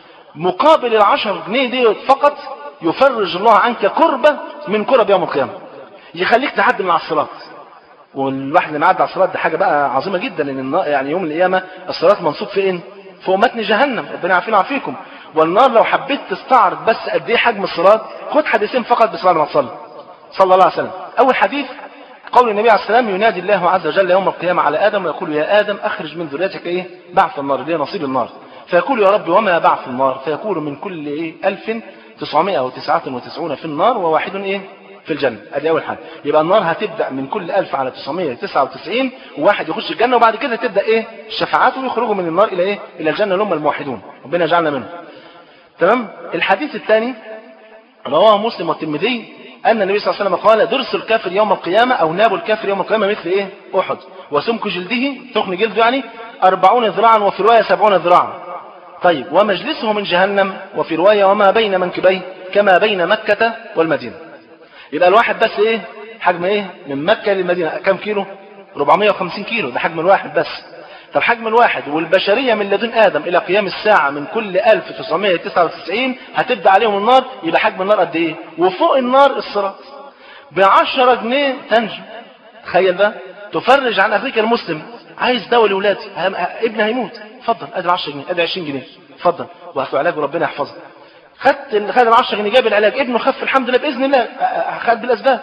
مقابل ال 10 جنيه دي فقط يفرج الله عنك كربة من كرب يوم القيامة يخليك تعدي من على الصراط والواحد اللي معدي على الصراط دي حاجة بقى عظيمة جدا لان النا- يعني يوم القيامة الصراط منصوب فين فوق متن جهنم ربنا يعافينا ويعافيكم والنار لو حبيت تستعرض بس قد ايه حجم الصراط خد حديثين فقط بس بعد ما تصلي صلى الله عليه وسلم اول حديث قول النبي عليه السلام ينادي الله عز وجل يوم القيامة على آدم ويقول يا آدم أخرج من ذريتك إيه بعث النار اللي هي نصيب النار فيقول يا رب وما بعث النار فيقول من كل إيه ألف تسعمائة وتسعة وتسعون في النار وواحد إيه في الجنة ادي اول حاجه يبقى النار هتبدا من كل 1000 على 999 وواحد يخش الجنه وبعد كده تبدا ايه الشفاعات ويخرجوا من النار الى ايه الى الجنه اللي هم الموحدون ربنا يجعلنا منهم تمام الحديث الثاني رواه مسلم والترمذي ان النبي صلى الله عليه وسلم قال درس الكافر يوم القيامه او ناب الكافر يوم القيامه مثل ايه احد وسمك جلده تخن جلده يعني 40 ذراعا وفي روايه 70 ذراعا طيب ومجلسه من جهنم وفي روايه وما بين منكبيه كما بين مكه والمدينه يبقى الواحد بس ايه حجم ايه من مكة للمدينة كم كيلو 450 كيلو ده حجم الواحد بس طب حجم الواحد والبشرية من لدن آدم إلى قيام الساعة من كل 1999 هتبدأ عليهم النار يبقى حجم النار قد إيه وفوق النار الصراط ب 10 جنيه تنجو تخيل بقى تفرج عن أخيك المسلم عايز دواء لأولادي ابني هيموت اتفضل ادي 10 جنيه ادي 20 جنيه اتفضل وهاتوا علاج وربنا يحفظك خدت خد ال 10 جنيه جاب العلاج ابنه خف الحمد لله باذن الله خد بالاسباب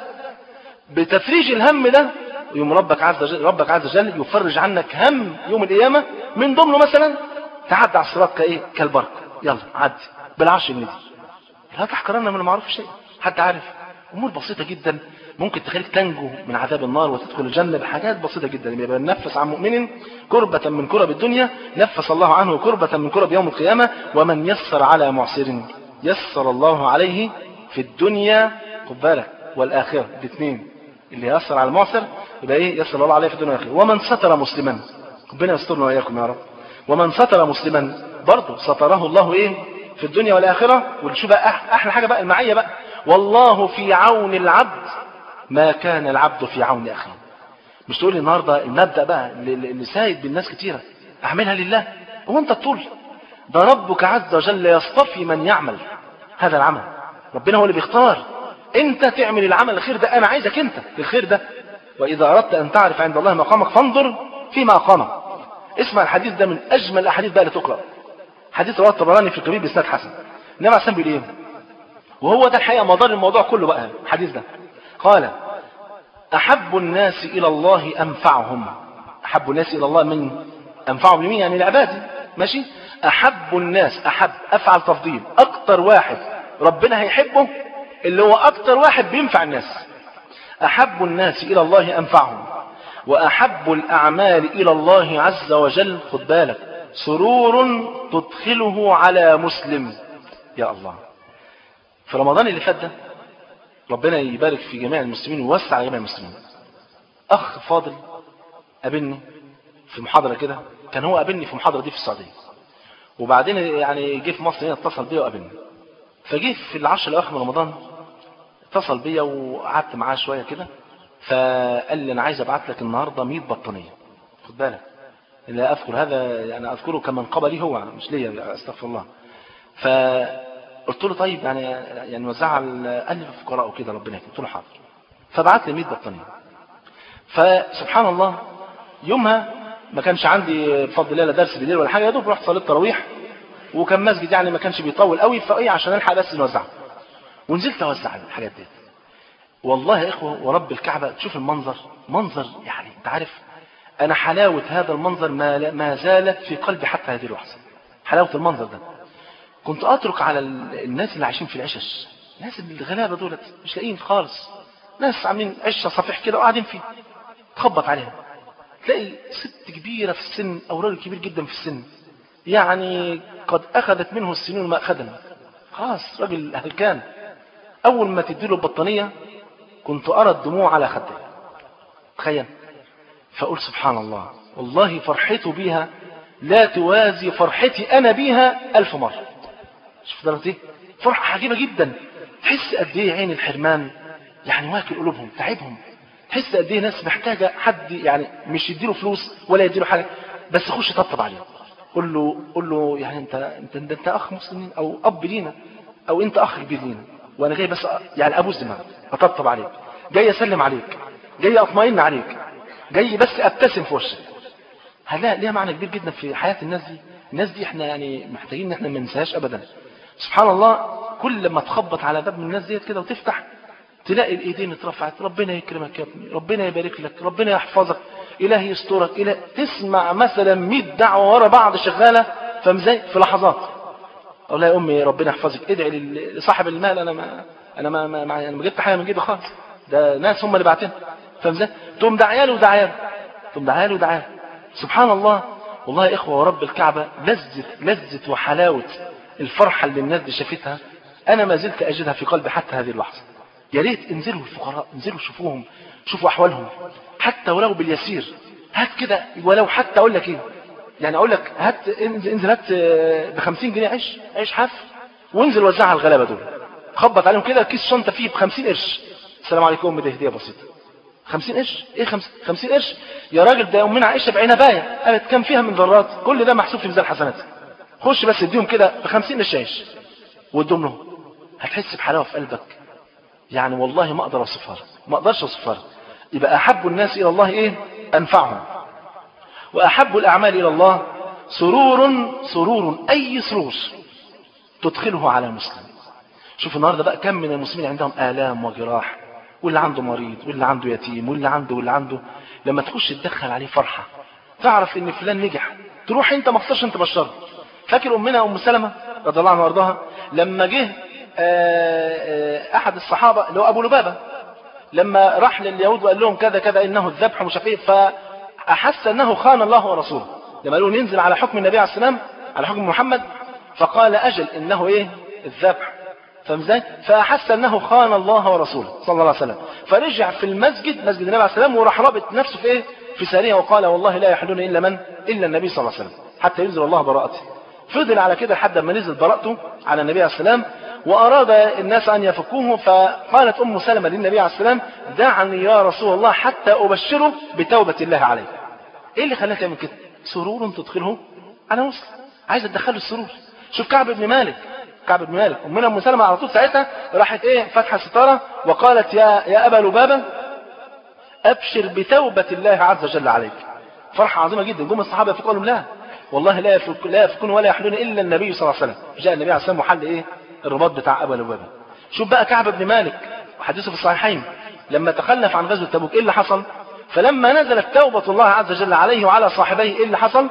بتفريج الهم ده يوم ربك عز وجل ربك عز وجل يفرج عنك هم يوم القيامه من ضمنه مثلا تعدي على الصراط كايه كالبرق يلا عدي بال10 جنيه دي لا تحقرن من المعروف شيء حد عارف امور بسيطه جدا ممكن تخليك تنجو من عذاب النار وتدخل الجنة بحاجات بسيطة جدا يبقى نفس عن مؤمن كربة من كرب الدنيا نفس الله عنه كربة من كرب يوم القيامة ومن يسر على معسر يسر الله عليه في الدنيا خد بالك والآخرة الاثنين اللي يسر على المعسر يبقى ايه يسر الله عليه في الدنيا والآخرة ومن ستر مسلما ربنا يسترنا وإياكم يا رب ومن ستر مسلما برضه ستره الله ايه في الدنيا والآخرة وشوف بقى أحلى حاجة بقى المعية بقى والله في عون العبد ما كان العبد في عون أخيه مش تقول لي النهاردة المبدأ بقى اللي سايد بالناس كتيرة أعملها لله هو أنت الطول ده ربك عز وجل يصطفي من يعمل هذا العمل ربنا هو اللي بيختار انت تعمل العمل الخير ده انا عايزك انت الخير ده واذا اردت ان تعرف عند الله مقامك فانظر فيما اقامك اسمع الحديث ده من اجمل الاحاديث بقى اللي تقرا حديث رواه الطبراني في الكبير باسناد حسن النبي عليه الصلاه ايه وهو ده الحقيقه مدار الموضوع كله بقى الحديث ده قال احب الناس الى الله انفعهم احب الناس الى الله من انفعهم لمين يعني لعبادي ماشي احب الناس احب افعل تفضيل اكتر واحد ربنا هيحبه اللي هو اكتر واحد بينفع الناس احب الناس الى الله انفعهم واحب الاعمال الى الله عز وجل خد بالك سرور تدخله على مسلم يا الله في رمضان اللي فات ده ربنا يبارك في جميع المسلمين ويوسع على جميع المسلمين اخ فاضل قابلني في محاضره كده كان هو قابلني في محاضره دي في السعوديه وبعدين يعني جه في مصر هنا اتصل بيا وقابلني فجه في العشر الاواخر من رمضان اتصل بيا وقعدت معاه شويه كده فقال لي انا عايز ابعت لك النهارده 100 بطانيه خد بالك لا اذكر هذا يعني اذكره كمن قبلي هو مش ليا استغفر الله فقلت له طيب يعني يعني وزعها قال لي الفقراء وكده ربنا يكرمك قلت له حاضر فبعت لي 100 بطانيه فسبحان الله يومها ما كانش عندي بفضل الله لا درس بالليل ولا حاجه يا دوب رحت صليت تراويح وكان مسجد يعني ما كانش بيطول قوي فايه عشان الحق بس نوزعها ونزلت اوزع الحاجات دي والله يا اخوه ورب الكعبه تشوف المنظر منظر يعني انت عارف انا حلاوه هذا المنظر ما ما زالت في قلبي حتى هذه اللحظه حلاوه المنظر ده كنت اترك على الناس اللي عايشين في العشش الناس الغلابه دولت مش لاقيين خالص ناس عاملين عشه صفيح كده وقاعدين فيه تخبط عليها تلاقي ست كبيره في السن او راجل كبير جدا في السن يعني قد اخذت منه السنون ما اخذنا خلاص راجل هلكان اول ما تديله البطانيه كنت ارى الدموع على خده تخيل فاقول سبحان الله والله فرحته بيها لا توازي فرحتي انا بيها الف مره شوف درجه ايه فرحه عجيبه جدا تحس قد ايه عين الحرمان يعني واكل قلوبهم تعبهم تحس قد ايه ناس محتاجه حد يعني مش يديله فلوس ولا يديله حاجه بس خش طبطب عليه قول له قول له يعني انت انت انت, انت اخ مسلمين او اب لينا او انت اخ كبير لينا وانا جاي بس يعني ابوس دماغك اطبطب عليك جاي اسلم عليك جاي اطمئن عليك جاي بس ابتسم في وشك هلا ليها معنى كبير جدا في حياه الناس دي الناس دي احنا يعني محتاجين ان احنا ما ننساهاش ابدا سبحان الله كل ما تخبط على باب من الناس ديت كده وتفتح تلاقي الايدين اترفعت ربنا يكرمك يا ابني ربنا يبارك لك ربنا يحفظك إلهي يسترك إله تسمع مثلا 100 دعوة ورا بعض شغالة فمزاي في لحظات أقول لها يا أمي ربنا يحفظك ادعي لصاحب المال أنا ما أنا ما ما, ما, أنا ما جبت حاجة من جيبي خالص ده ناس هم اللي باعتين فمزاي تقوم دعياله ودعياله تقوم دعياله ودعياله سبحان الله والله يا إخوة ورب الكعبة لذة لذة وحلاوة الفرحة اللي الناس دي شافتها أنا ما زلت أجدها في قلبي حتى هذه اللحظة يا ريت انزلوا الفقراء انزلوا شوفوهم شوفوا أحوالهم حتى ولو باليسير هات كده ولو حتى أقول لك إيه يعني أقول لك هات انزل, انزل هات ب 50 جنيه عيش عيش حاف وانزل وزعها على الغلابة دول خبط عليهم كده كيس شنطة فيه ب 50 قرش السلام عليكم ده هدية بسيطة 50 قرش ايه 50 50 قرش يا راجل ده امنا عائشه بعنبايه قالت كم فيها من ذرات كل ده محسوب في ميزان حسناتها خش بس اديهم كده ب 50 قرش عيش وادهم لهم هتحس بحلاوه في قلبك يعني والله ما اقدر اوصفها لك ما اقدرش اوصفها لك يبقى احب الناس الى الله ايه انفعهم واحب الاعمال الى الله سرور سرور اي سرور تدخله على مسلم شوف النهارده بقى كم من المسلمين عندهم الام وجراح واللي عنده مريض واللي عنده يتيم واللي عنده واللي عنده لما تخش تدخل عليه فرحه تعرف ان فلان نجح تروح انت ما خسرش انت بشره فاكر امنا ام سلمة رضي الله عنها وارضاها لما جه احد الصحابه اللي هو ابو لبابه لما راح لليهود وقال لهم كذا كذا انه الذبح مش عارف ايه فاحس انه خان الله ورسوله لما قالوا ننزل على حكم النبي عليه السلام على حكم محمد فقال اجل انه ايه الذبح فاهم ازاي؟ فاحس انه خان الله ورسوله صلى الله عليه وسلم فرجع في المسجد مسجد النبي عليه السلام وراح رابط نفسه في ايه؟ في ساريه وقال والله لا يحلون الا من؟ الا النبي صلى الله عليه وسلم حتى ينزل الله براءته. فضل على كده لحد ما نزل براءته على النبي عليه السلام واراد الناس ان يفكوه فقالت ام سلمه للنبي عليه السلام دعني يا رسول الله حتى ابشره بتوبه الله عليه. ايه اللي خلاك تعمل كده؟ سرور تدخله على مسلم. عايز تدخله السرور. شوف كعب بن مالك كعب بن مالك امنا ام سلمة على طول ساعتها راحت ايه فاتحه ستاره وقالت يا يا ابا لبابه ابشر بتوبه الله عز وجل عليك فرحه عظيمه جدا جم الصحابه يفكوا لهم لا والله لا يفك لا يفكون ولا يحلون الا النبي صلى الله عليه وسلم جاء النبي عليه السلام وحل ايه الرباط بتاع ابا لبابه شوف بقى كعب بن مالك وحديثه في الصحيحين لما تخلف عن غزوه تبوك ايه اللي حصل فلما نزلت توبه الله عز وجل عليه وعلى صاحبيه ايه اللي حصل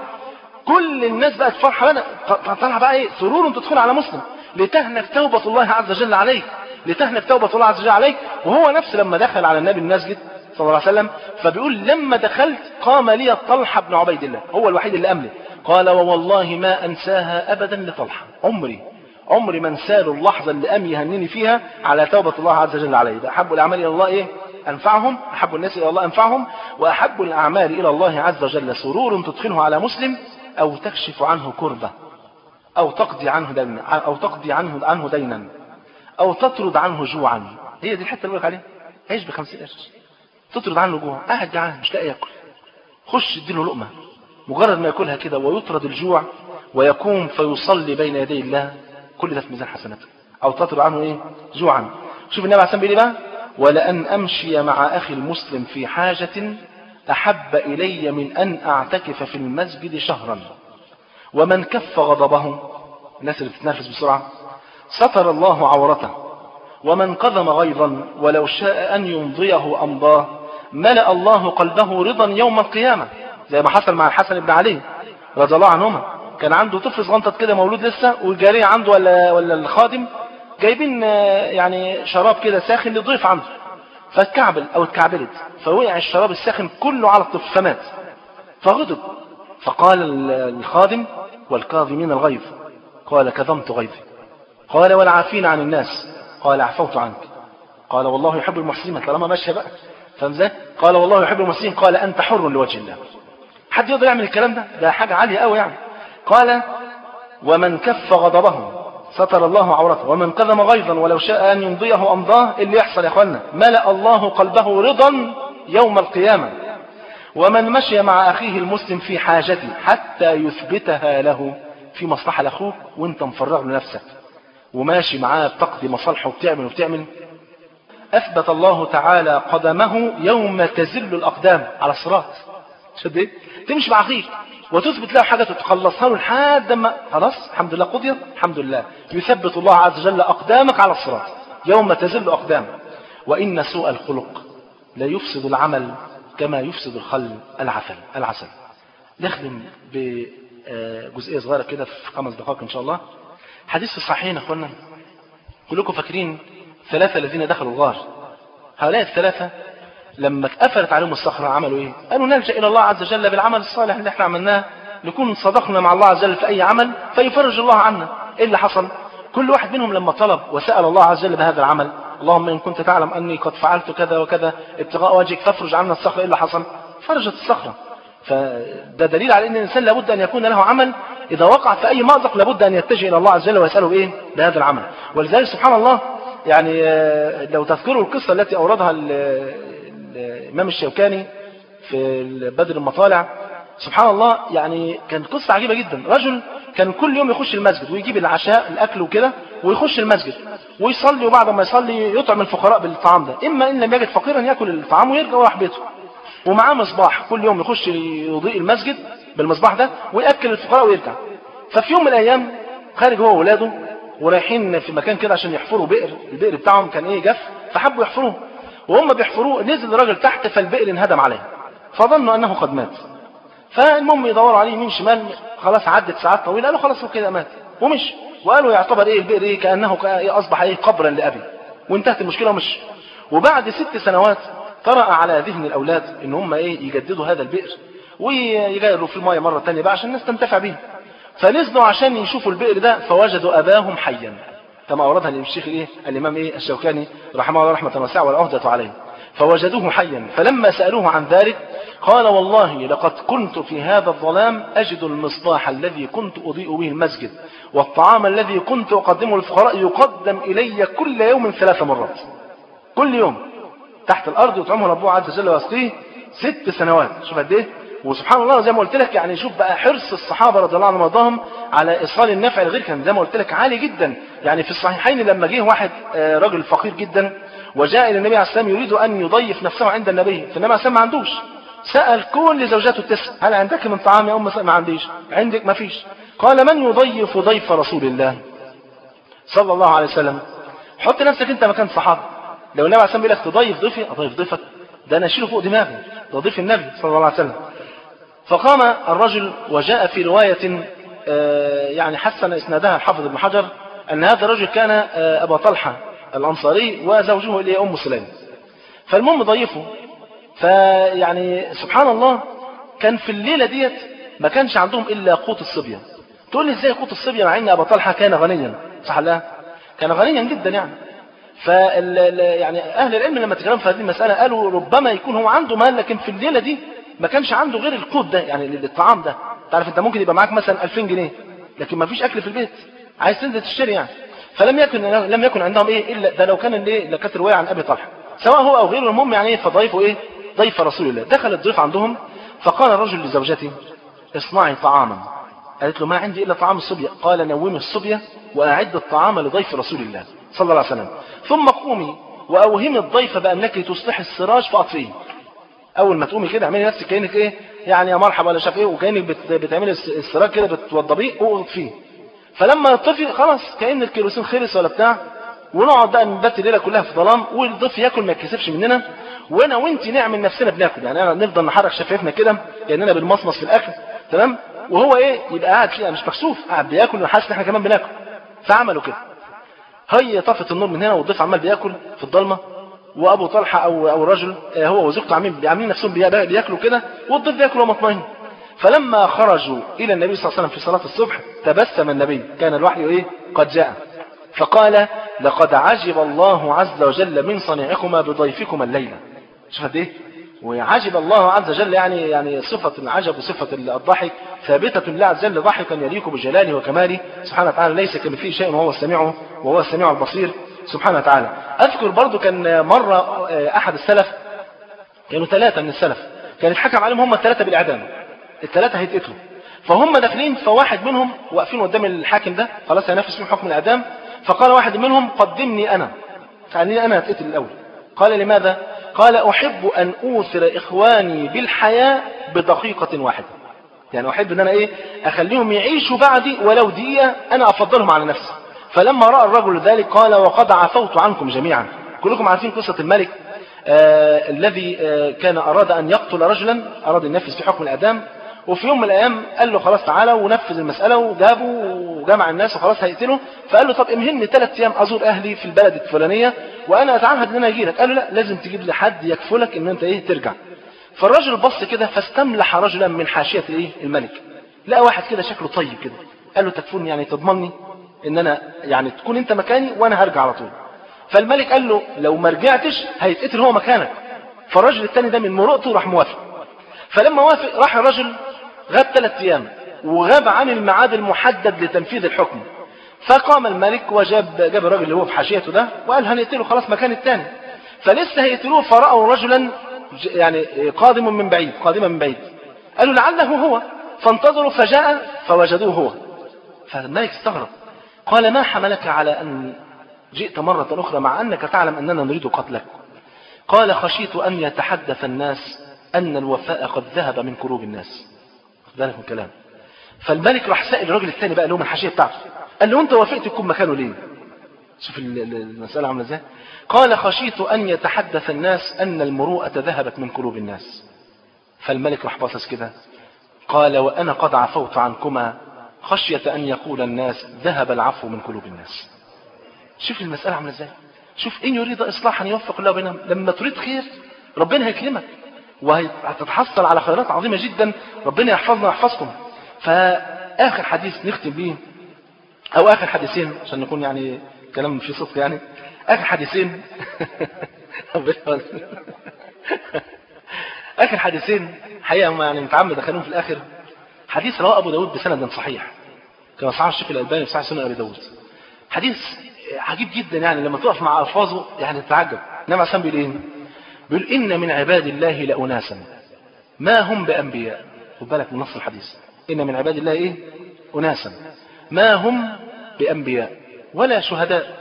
كل الناس بقت فرحه بقى طلع بقى ايه سرور تدخل على مسلم لتهنك توبة الله عز وجل عليك لتهنك توبة الله عز وجل عليك وهو نفسه لما دخل على النبي المسجد صلى الله عليه وسلم فبيقول لما دخلت قام لي طلحة بن عبيد الله هو الوحيد اللي أملي قال ووالله ما أنساها أبدا لطلحة عمري عمري ما انساله اللحظة اللي قام يهنني فيها على توبة الله عز وجل عليه ده أحب الأعمال إلى الله إيه أنفعهم أحب الناس إلى الله أنفعهم وأحب الأعمال إلى الله عز وجل سرور تدخله على مسلم أو تكشف عنه كربة أو تقضي عنه دينا أو تقضي عنه عنه دينا أو تطرد عنه جوعا هي دي الحتة اللي بقولك عليها عيش ب 50 قرش تطرد عنه جوع قاعد جعان مش لاقي ياكل خش اديله لقمة مجرد ما ياكلها كده ويطرد الجوع ويقوم فيصلي بين يدي الله كل ده في ميزان حسناته أو تطرد عنه إيه جوعا شوف النبي عليه الصلاة والسلام بيقول إيه بقى ولأن أمشي مع أخي المسلم في حاجة أحب إلي من أن أعتكف في المسجد شهرا ومن كف غضبه الناس اللي بتتنافس بسرعة ستر الله عورته ومن قذم غيظا ولو شاء أن يمضيه أمضاه ملأ الله قلبه رضا يوم القيامة زي ما حصل مع الحسن بن علي رضي الله عنهما كان عنده طفل صغنطط كده مولود لسه والجارية عنده ولا ولا الخادم جايبين يعني شراب كده ساخن لضيف عنده فاتكعبل او اتكعبلت فوقع الشراب الساخن كله على الطفل فمات فغضب فقال الخادم والكاظمين الغيظ قال كظمت غيظي قال والعافين عن الناس قال عفوت عنك قال والله يحب المحسنين طالما ماشيه بقى فاهم ازاي؟ قال والله يحب المحسنين قال انت حر لوجه الله حد يقدر يعمل الكلام ده ده حاجه عاليه قوي يعني قال ومن كف غضبه ستر الله عورته ومن كظم غيظا ولو شاء ان يمضيه امضاه اللي يحصل يا اخوانا ملا الله قلبه رضا يوم القيامه ومن مشي مع أخيه المسلم في حاجته حتى يثبتها له في مصلحة لأخوك وانت مفرغ لنفسك وماشي معاه بتقضي مصالحه وبتعمل وبتعمل أثبت الله تعالى قدمه يوم تزل الأقدام على الصراط شد ايه؟ تمشي مع أخيك وتثبت له حاجة تخلصها له لحد ما خلاص الحمد لله قضيت الحمد لله يثبت الله عز وجل أقدامك على الصراط يوم تزل أقدام وإن سوء الخلق لا يفسد العمل كما يفسد الخل العسل العسل نخدم بجزئية صغيرة كده في خمس دقائق إن شاء الله حديث في الصحيحين أخوانا كلكم فاكرين ثلاثة الذين دخلوا الغار هؤلاء الثلاثة لما اتقفلت عليهم الصخرة عملوا ايه قالوا نلجأ إلى الله عز وجل بالعمل الصالح اللي احنا عملناه نكون صدقنا مع الله عز وجل في أي عمل فيفرج الله عنا ايه اللي حصل كل واحد منهم لما طلب وسأل الله عز وجل بهذا العمل اللهم إن كنت تعلم أني قد فعلت كذا وكذا ابتغاء وجهك فافرج عنا الصخرة ايه اللي حصل فرجت الصخرة فده دليل على ان الانسان لابد ان يكون له عمل اذا وقع في اي مأزق لابد ان يتجه الى الله عز وجل ويساله بايه بهذا العمل ولذلك سبحان الله يعني لو تذكروا القصه التي اوردها الامام الشوكاني في بدر المطالع سبحان الله يعني كانت قصه عجيبه جدا رجل كان كل يوم يخش المسجد ويجيب العشاء الاكل وكده ويخش المسجد ويصلي وبعد ما يصلي يطعم الفقراء بالطعام ده اما ان لم يجد فقيرا ياكل الطعام ويرجع وراح بيته ومعاه مصباح كل يوم يخش يضيء المسجد بالمصباح ده ويأكل الفقراء ويرجع ففي يوم من الأيام خارج هو وولاده ورايحين في مكان كده عشان يحفروا بئر البئر بتاعهم كان ايه جف فحبوا يحفروه وهم بيحفروه نزل الراجل تحت فالبئر انهدم عليه فظنوا انه قد مات فالمهم يدوروا عليه يمين شمال خلاص عدت ساعات طويله قالوا خلاص هو كده مات ومشي وقالوا يعتبر ايه البئر ايه كانه إيه اصبح ايه قبرا لابي وانتهت المشكله ومشي وبعد ست سنوات طرأ على ذهن الأولاد إن هم إيه يجددوا هذا البئر ويغيروا في المايه مرة تانية بقى عشان الناس تنتفع بيه فنزلوا عشان يشوفوا البئر ده فوجدوا أباهم حيا كما أوردها الشيخ إيه الإمام إيه الشوكاني رحمه الله رحمة واسعة والعهدة عليه فوجدوه حيا فلما سألوه عن ذلك قال والله لقد كنت في هذا الظلام أجد المصباح الذي كنت أضيء به المسجد والطعام الذي كنت أقدمه للفقراء يقدم إلي كل يوم ثلاث مرات كل يوم تحت الارض يطعمه ربه عز وجل ويسقيه ست سنوات شوف قد ايه وسبحان الله زي ما قلت لك يعني شوف بقى حرص الصحابه رضي الله عنهم وارضاهم على ايصال النفع لغير كان زي ما قلت لك عالي جدا يعني في الصحيحين لما جه واحد رجل فقير جدا وجاء الى النبي عليه السلام يريد ان يضيف نفسه عند النبي فالنبي عليه السلام ما عندوش سال كل زوجاته التسع هل عندك من طعام يا ام ما عنديش عندك ما فيش قال من يضيف ضيف رسول الله صلى الله عليه وسلم حط نفسك انت مكان صحابه لو النبي عليه الصلاه والسلام بيقول لك تضيف ضيفي اضيف ضيفك ده انا اشيله فوق دماغي ده ضيف النبي صلى الله عليه وسلم فقام الرجل وجاء في روايه يعني حسن اسنادها الحافظ ابن حجر ان هذا الرجل كان ابا طلحه الانصاري وزوجه اللي ام سليم فالمهم ضيفه فيعني سبحان الله كان في الليله ديت ما كانش عندهم الا قوت الصبيه تقول لي ازاي قوت الصبيه مع ان ابا طلحه كان غنيا صح لا كان غنيا جدا يعني فال يعني اهل العلم لما تكلموا في هذه المساله قالوا ربما يكون هو عنده مال لكن في الليله دي ما كانش عنده غير القوت ده يعني الطعام ده تعرف انت ممكن يبقى معاك مثلا 2000 جنيه لكن ما فيش اكل في البيت عايز تنزل تشتري يعني فلم يكن لم يكن عندهم ايه الا ده لو كان ايه لو كانت روايه عن ابي طلحه سواء هو او غيره المهم يعني ايه فضيفه ايه ضيف رسول الله دخل الضيف عندهم فقال الرجل لزوجته اصنعي طعاما قالت له ما عندي الا طعام الصبيه قال نومي الصبيه واعد الطعام لضيف رسول الله صلى الله عليه وسلم ثم قومي واوهمي الضيف بانك تصلح السراج فاطفئيه اول ما تقومي كده اعملي نفسك كانك ايه يعني يا مرحبا ولا شاف ايه وكانك بت... بتعملي السراج كده بتوضبيه واطفيه فلما يطفي خلاص كان الكيروسين خلص ولا بتاع ونقعد بقى نبات الليله كلها في ظلام والضيف ياكل ما يتكسفش مننا وانا وانت نعمل نفسنا بناكل يعني انا نفضل نحرك شفايفنا كده كاننا بالمصمص في الاكل تمام وهو ايه يبقى قاعد كده مش مكسوف قاعد بياكل وحاسس ان احنا كمان بناكل فعملوا كده هي طفت النور من هنا والضيف عمال بياكل في الضلمه وابو طلحه او او الرجل هو وزوجته عاملين عاملين نفسهم بياكلوا كده والضيف بياكل وهو مطمئن فلما خرجوا الى النبي صلى الله عليه وسلم في صلاه الصبح تبسم النبي كان الوحي ايه قد جاء فقال لقد عجب الله عز وجل من صنيعكما بضيفكما الليله شوف قد ايه وعجب الله عز وجل يعني يعني صفة العجب وصفة الضحك ثابتة لله عز وجل ضحكا يليق بجلاله وكماله سبحانه وتعالى ليس كمثله شيء وهو السميع وهو السميع البصير سبحانه وتعالى أذكر برضو كان مرة أحد السلف كانوا ثلاثة من السلف كان الحكم عليهم هم الثلاثة بالإعدام الثلاثة هيتقتلوا فهم داخلين فواحد منهم واقفين قدام الحاكم ده خلاص هينفذ فيهم حكم الإعدام فقال واحد منهم قدمني أنا خليني أنا أتقتل الأول قال لماذا قال أحب أن أوثر إخواني بالحياة بدقيقة واحدة يعني أحب أن أنا إيه أخليهم يعيشوا بعدي ولو دقيقة أنا أفضلهم على نفسي فلما رأى الرجل ذلك قال وقد عفوت عنكم جميعا كلكم عارفين قصة الملك آه الذي آه كان أراد أن يقتل رجلا أراد أن ينفذ في حكم الإعدام وفي يوم من الأيام قال له خلاص تعالى ونفذ المسألة وجابه وجمع الناس وخلاص هيقتله فقال له طب امهلني ثلاث أيام أزور أهلي في البلد الفلانية وأنا أتعهد إن أنا أجي لك قال له لا لازم تجيب لي حد يكفلك إن أنت إيه ترجع فالرجل بص كده فاستملح رجلا من حاشية إيه الملك لقى واحد كده شكله طيب كده قال له تكفلني يعني تضمني ان انا يعني تكون انت مكاني وانا هرجع على طول فالملك قال له لو ما رجعتش هيتقتل هو مكانك فالراجل الثاني ده من مرؤته راح موافق فلما وافق راح الرجل غاب ثلاث ايام وغاب عن الميعاد المحدد لتنفيذ الحكم فقام الملك وجاب جاب الراجل اللي هو في حاشيته ده وقال هنقتله خلاص مكان الثاني فلسه هيقتلوه فرأوا رجلا يعني قادم من بعيد قادما من بعيد قالوا لعله هو فانتظروا فجاء فوجدوه هو فالملك استغرب قال ما حملك على أن جئت مرة أخرى مع أنك تعلم أننا نريد قتلك قال خشيت أن يتحدث الناس أن الوفاء قد ذهب من قلوب الناس ذلك من الكلام فالملك راح سائل الراجل الثاني بقى اللي هو من الحاشيه بتاعته قال له انت وافقت تكون مكانه ليه شوف المسألة عاملة ازاي قال خشيت أن يتحدث الناس أن المروءة ذهبت من قلوب الناس فالملك راح باصص كده قال وأنا قد عفوت عنكما خشية أن يقول الناس ذهب العفو من قلوب الناس شوف المسألة عاملة ازاي شوف إن يريد إصلاحا يوفق الله بينهم لما تريد خير ربنا هيكلمك وهتتحصل على خيرات عظيمة جدا ربنا يحفظنا ويحفظكم فآخر حديث نختم به أو آخر حديثين عشان نكون يعني كلام في صدق يعني آخر حديثين آخر حديثين حقيقة هم يعني متعمد أخليهم في الآخر حديث رواه أبو داود بسند صحيح كما صحيح الشيخ الألباني في صحيح سنة أبي داود حديث عجيب جدا يعني لما تقف مع ألفاظه يعني تتعجب نعم عسام بيقول إيه بيقول إن من عباد الله لأناسا ما هم بأنبياء خد بالك من نص الحديث إن من عباد الله إيه أناسا ما هم بأنبياء ولا شهداء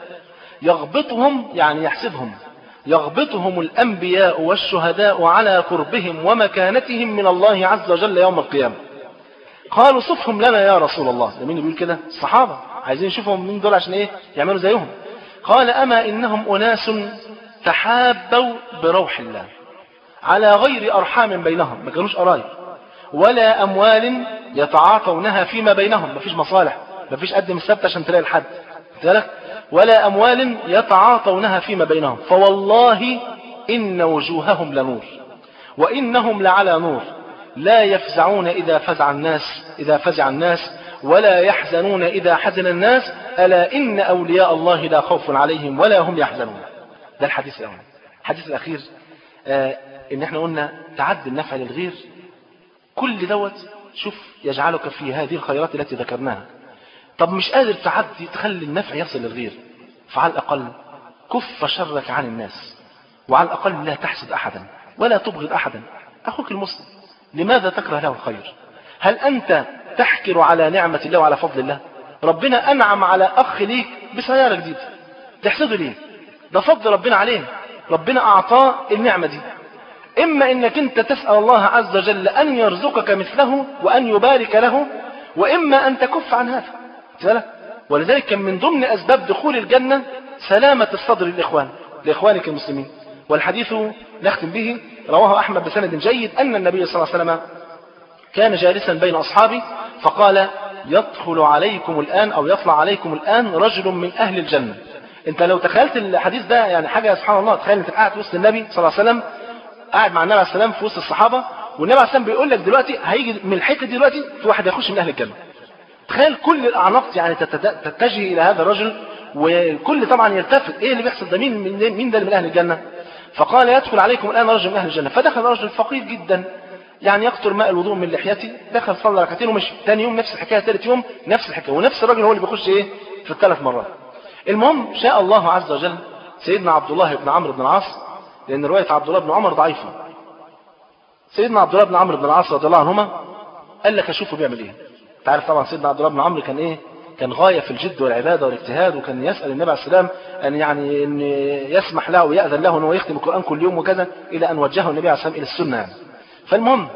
يغبطهم يعني يحسبهم يغبطهم الأنبياء والشهداء على قربهم ومكانتهم من الله عز وجل يوم القيامة قالوا صفهم لنا يا رسول الله ده مين بيقول كده الصحابة عايزين نشوفهم مين دول عشان ايه يعملوا زيهم قال أما إنهم أناس تحابوا بروح الله على غير أرحام بينهم ما كانوش قرايب ولا أموال يتعاطونها فيما بينهم مفيش مصالح مفيش قدم السبت عشان تلاقي الحد ذلك ولا أموال يتعاطونها فيما بينهم فوالله إن وجوههم لنور وإنهم لعلى نور لا يفزعون إذا فزع الناس إذا فزع الناس ولا يحزنون إذا حزن الناس ألا إن أولياء الله لا خوف عليهم ولا هم يحزنون ده الحديث الأول الحديث الأخير آه إن احنا قلنا تعدي النفع للغير كل دوت شوف يجعلك في هذه الخيرات التي ذكرناها طب مش قادر تعدي تخلي النفع يصل للغير فعلى الأقل كف شرك عن الناس وعلى الأقل لا تحسد أحدا ولا تبغض أحدا أخوك المسلم لماذا تكره له الخير هل أنت تحكر على نعمة الله وعلى فضل الله ربنا أنعم على أخ ليك بسيارة جديدة تحسده ليه ده فضل ربنا عليه ربنا أعطاه النعمة دي إما إنك أنت تسأل الله عز وجل أن يرزقك مثله وأن يبارك له وإما أن تكف عن هذا ولذلك كان من ضمن أسباب دخول الجنة سلامة الصدر للإخوان لإخوانك المسلمين والحديث نختم به رواه أحمد بسند جيد أن النبي صلى الله عليه وسلم كان جالسا بين أصحابه فقال يدخل عليكم الآن أو يطلع عليكم الآن رجل من أهل الجنة انت لو تخيلت الحديث ده يعني حاجة سبحان الله تخيل انت قاعد وسط النبي صلى الله عليه وسلم قاعد مع النبي عليه السلام في وسط الصحابة والنبي عليه السلام بيقول لك دلوقتي هيجي من الحتة دي دلوقتي في واحد هيخش من أهل الجنة تخيل كل الأعناق يعني تتجه إلى هذا الرجل والكل طبعا يلتفت ايه اللي بيحصل ده مين مين ده اللي من أهل الجنة فقال يدخل عليكم الآن رجل من أهل الجنة فدخل رجل فقير جدا يعني يقطر ماء الوضوء من لحيته دخل صلى ركعتين ومشي ثاني يوم نفس الحكايه ثالث يوم نفس الحكايه ونفس الراجل هو اللي بيخش ايه في الثلاث مرات المهم شاء الله عز وجل سيدنا عبد الله بن عمرو بن العاص لان روايه عبد الله بن عمر ضعيفه سيدنا عبد الله بن عمرو بن العاص رضي الله عنهما قال لك اشوفه بيعمل ايه انت عارف طبعا سيدنا عبد الله بن عمرو كان ايه كان غايه في الجد والعباده والاجتهاد وكان يسال النبي عليه السلام ان يعني ان يسمح له ويأذن له ان هو يختم القران كل يوم وكذا الى ان وجهه النبي عليه السلام الى السنه يعني فالمهم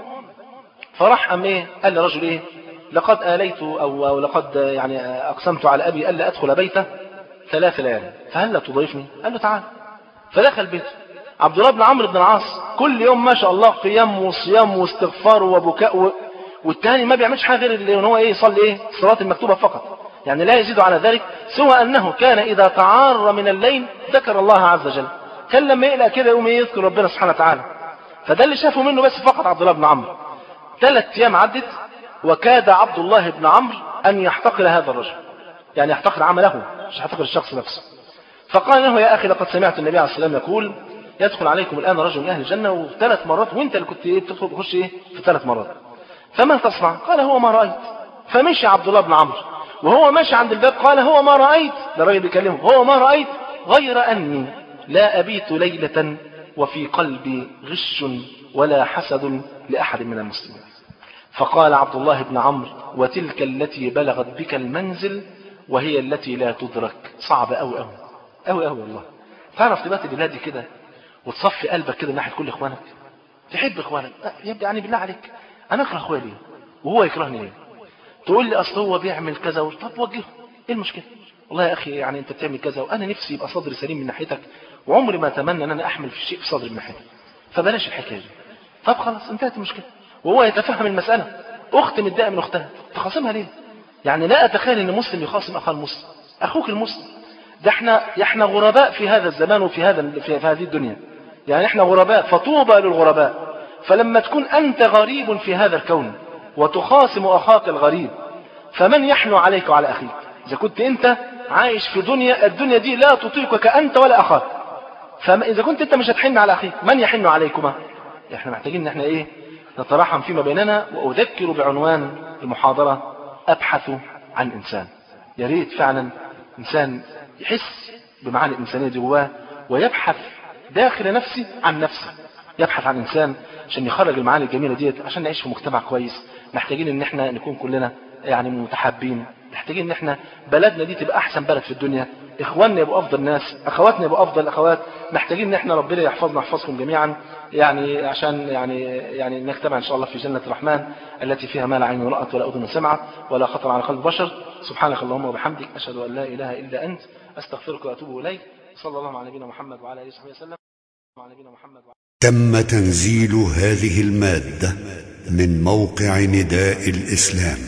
فراح أم إيه قال لرجل إيه لقد آليت أو, أو لقد يعني أقسمت على أبي ألا أدخل بيته ثلاث ليال فهل لا تضيفني قال له تعال فدخل بيته عبد الله بن عمرو بن العاص كل يوم ما شاء الله قيام وصيام واستغفار وبكاء و... والتاني ما بيعملش حاجه غير ان هو ايه يصلي ايه الصلاه المكتوبه فقط يعني لا يزيد على ذلك سوى انه كان اذا تعار من الليل ذكر الله عز وجل كان لما يقلق كده يقوم يذكر ربنا سبحانه وتعالى فده اللي شافه منه بس فقط عبد الله بن عمرو ثلاث ايام عدت وكاد عبد الله بن عمرو ان يحتقر هذا الرجل يعني يحتقر عمله مش يحتقر الشخص نفسه فقال له يا اخي لقد سمعت النبي عليه الصلاه والسلام يقول يدخل عليكم الان رجل من اهل الجنه وثلاث مرات وانت اللي كنت ايه بتدخل تخش ايه في ثلاث مرات فما تصنع قال هو ما رايت فمشي عبد الله بن عمرو وهو ماشي عند الباب قال هو ما رايت ده الراجل بيكلمه هو ما رايت غير اني لا ابيت ليله وفي قلبي غش ولا حسد لاحد من المسلمين فقال عبد الله بن عمرو وتلك التي بلغت بك المنزل وهي التي لا تدرك صعب أوي أوي أوي أوي والله تعرف تبات البلاد دي كده وتصفي قلبك كده ناحية كل إخوانك تحب إخوانك يبقى يعني بالله عليك أنا أكره أخويا ليه وهو يكرهني ليه تقول لي أصل هو بيعمل كذا و... طب وجهه إيه المشكلة والله يا أخي يعني أنت بتعمل كذا وأنا نفسي يبقى صدري سليم من ناحيتك وعمري ما أتمنى أن أنا أحمل في شيء في صدري من ناحيتك فبلاش الحكاية دي طب خلاص انتهت المشكلة وهو يتفهم المسألة أخت متضايقة من أختها تخاصمها ليه يعني لا أتخيل أن مسلم يخاصم أخاه المسلم أخوك المسلم ده احنا احنا غرباء في هذا الزمان وفي هذا في, في هذه الدنيا يعني احنا غرباء فطوبى للغرباء فلما تكون أنت غريب في هذا الكون وتخاصم أخاك الغريب فمن يحنو عليك وعلى أخيك إذا كنت أنت عايش في دنيا الدنيا دي لا تطيقك أنت ولا أخاك فإذا كنت أنت مش هتحن على أخيك من يحن عليكما احنا محتاجين ان احنا ايه نتراحم فيما بيننا وأذكر بعنوان المحاضرة أبحث عن إنسان يا ريت فعلا إنسان يحس بمعاني الإنسانية دي جواه ويبحث داخل نفسه عن نفسه يبحث عن إنسان عشان يخرج المعاني الجميلة ديت عشان نعيش في مجتمع كويس محتاجين ان احنا نكون كلنا يعني متحابين محتاجين ان احنا بلدنا دي تبقى احسن بلد في الدنيا اخواننا يبقوا افضل ناس اخواتنا يبقوا افضل اخوات محتاجين ان احنا ربنا يحفظنا ويحفظكم جميعا يعني عشان يعني يعني نجتمع ان شاء الله في جنة الرحمن التي فيها ما لا عين رأت ولا اذن سمعت ولا خطر على قلب بشر سبحانك اللهم وبحمدك اشهد ان لا اله الا انت استغفرك واتوب اليك صلى الله على نبينا محمد وعلى اله وصحبه وسلم وعلى نبينا محمد وعلى
تم تنزيل هذه المادة من موقع نداء الإسلام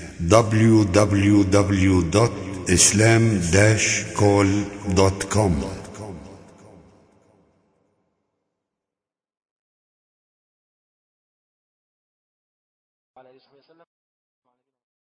www.islam-call.com
اله وصحبه وسلم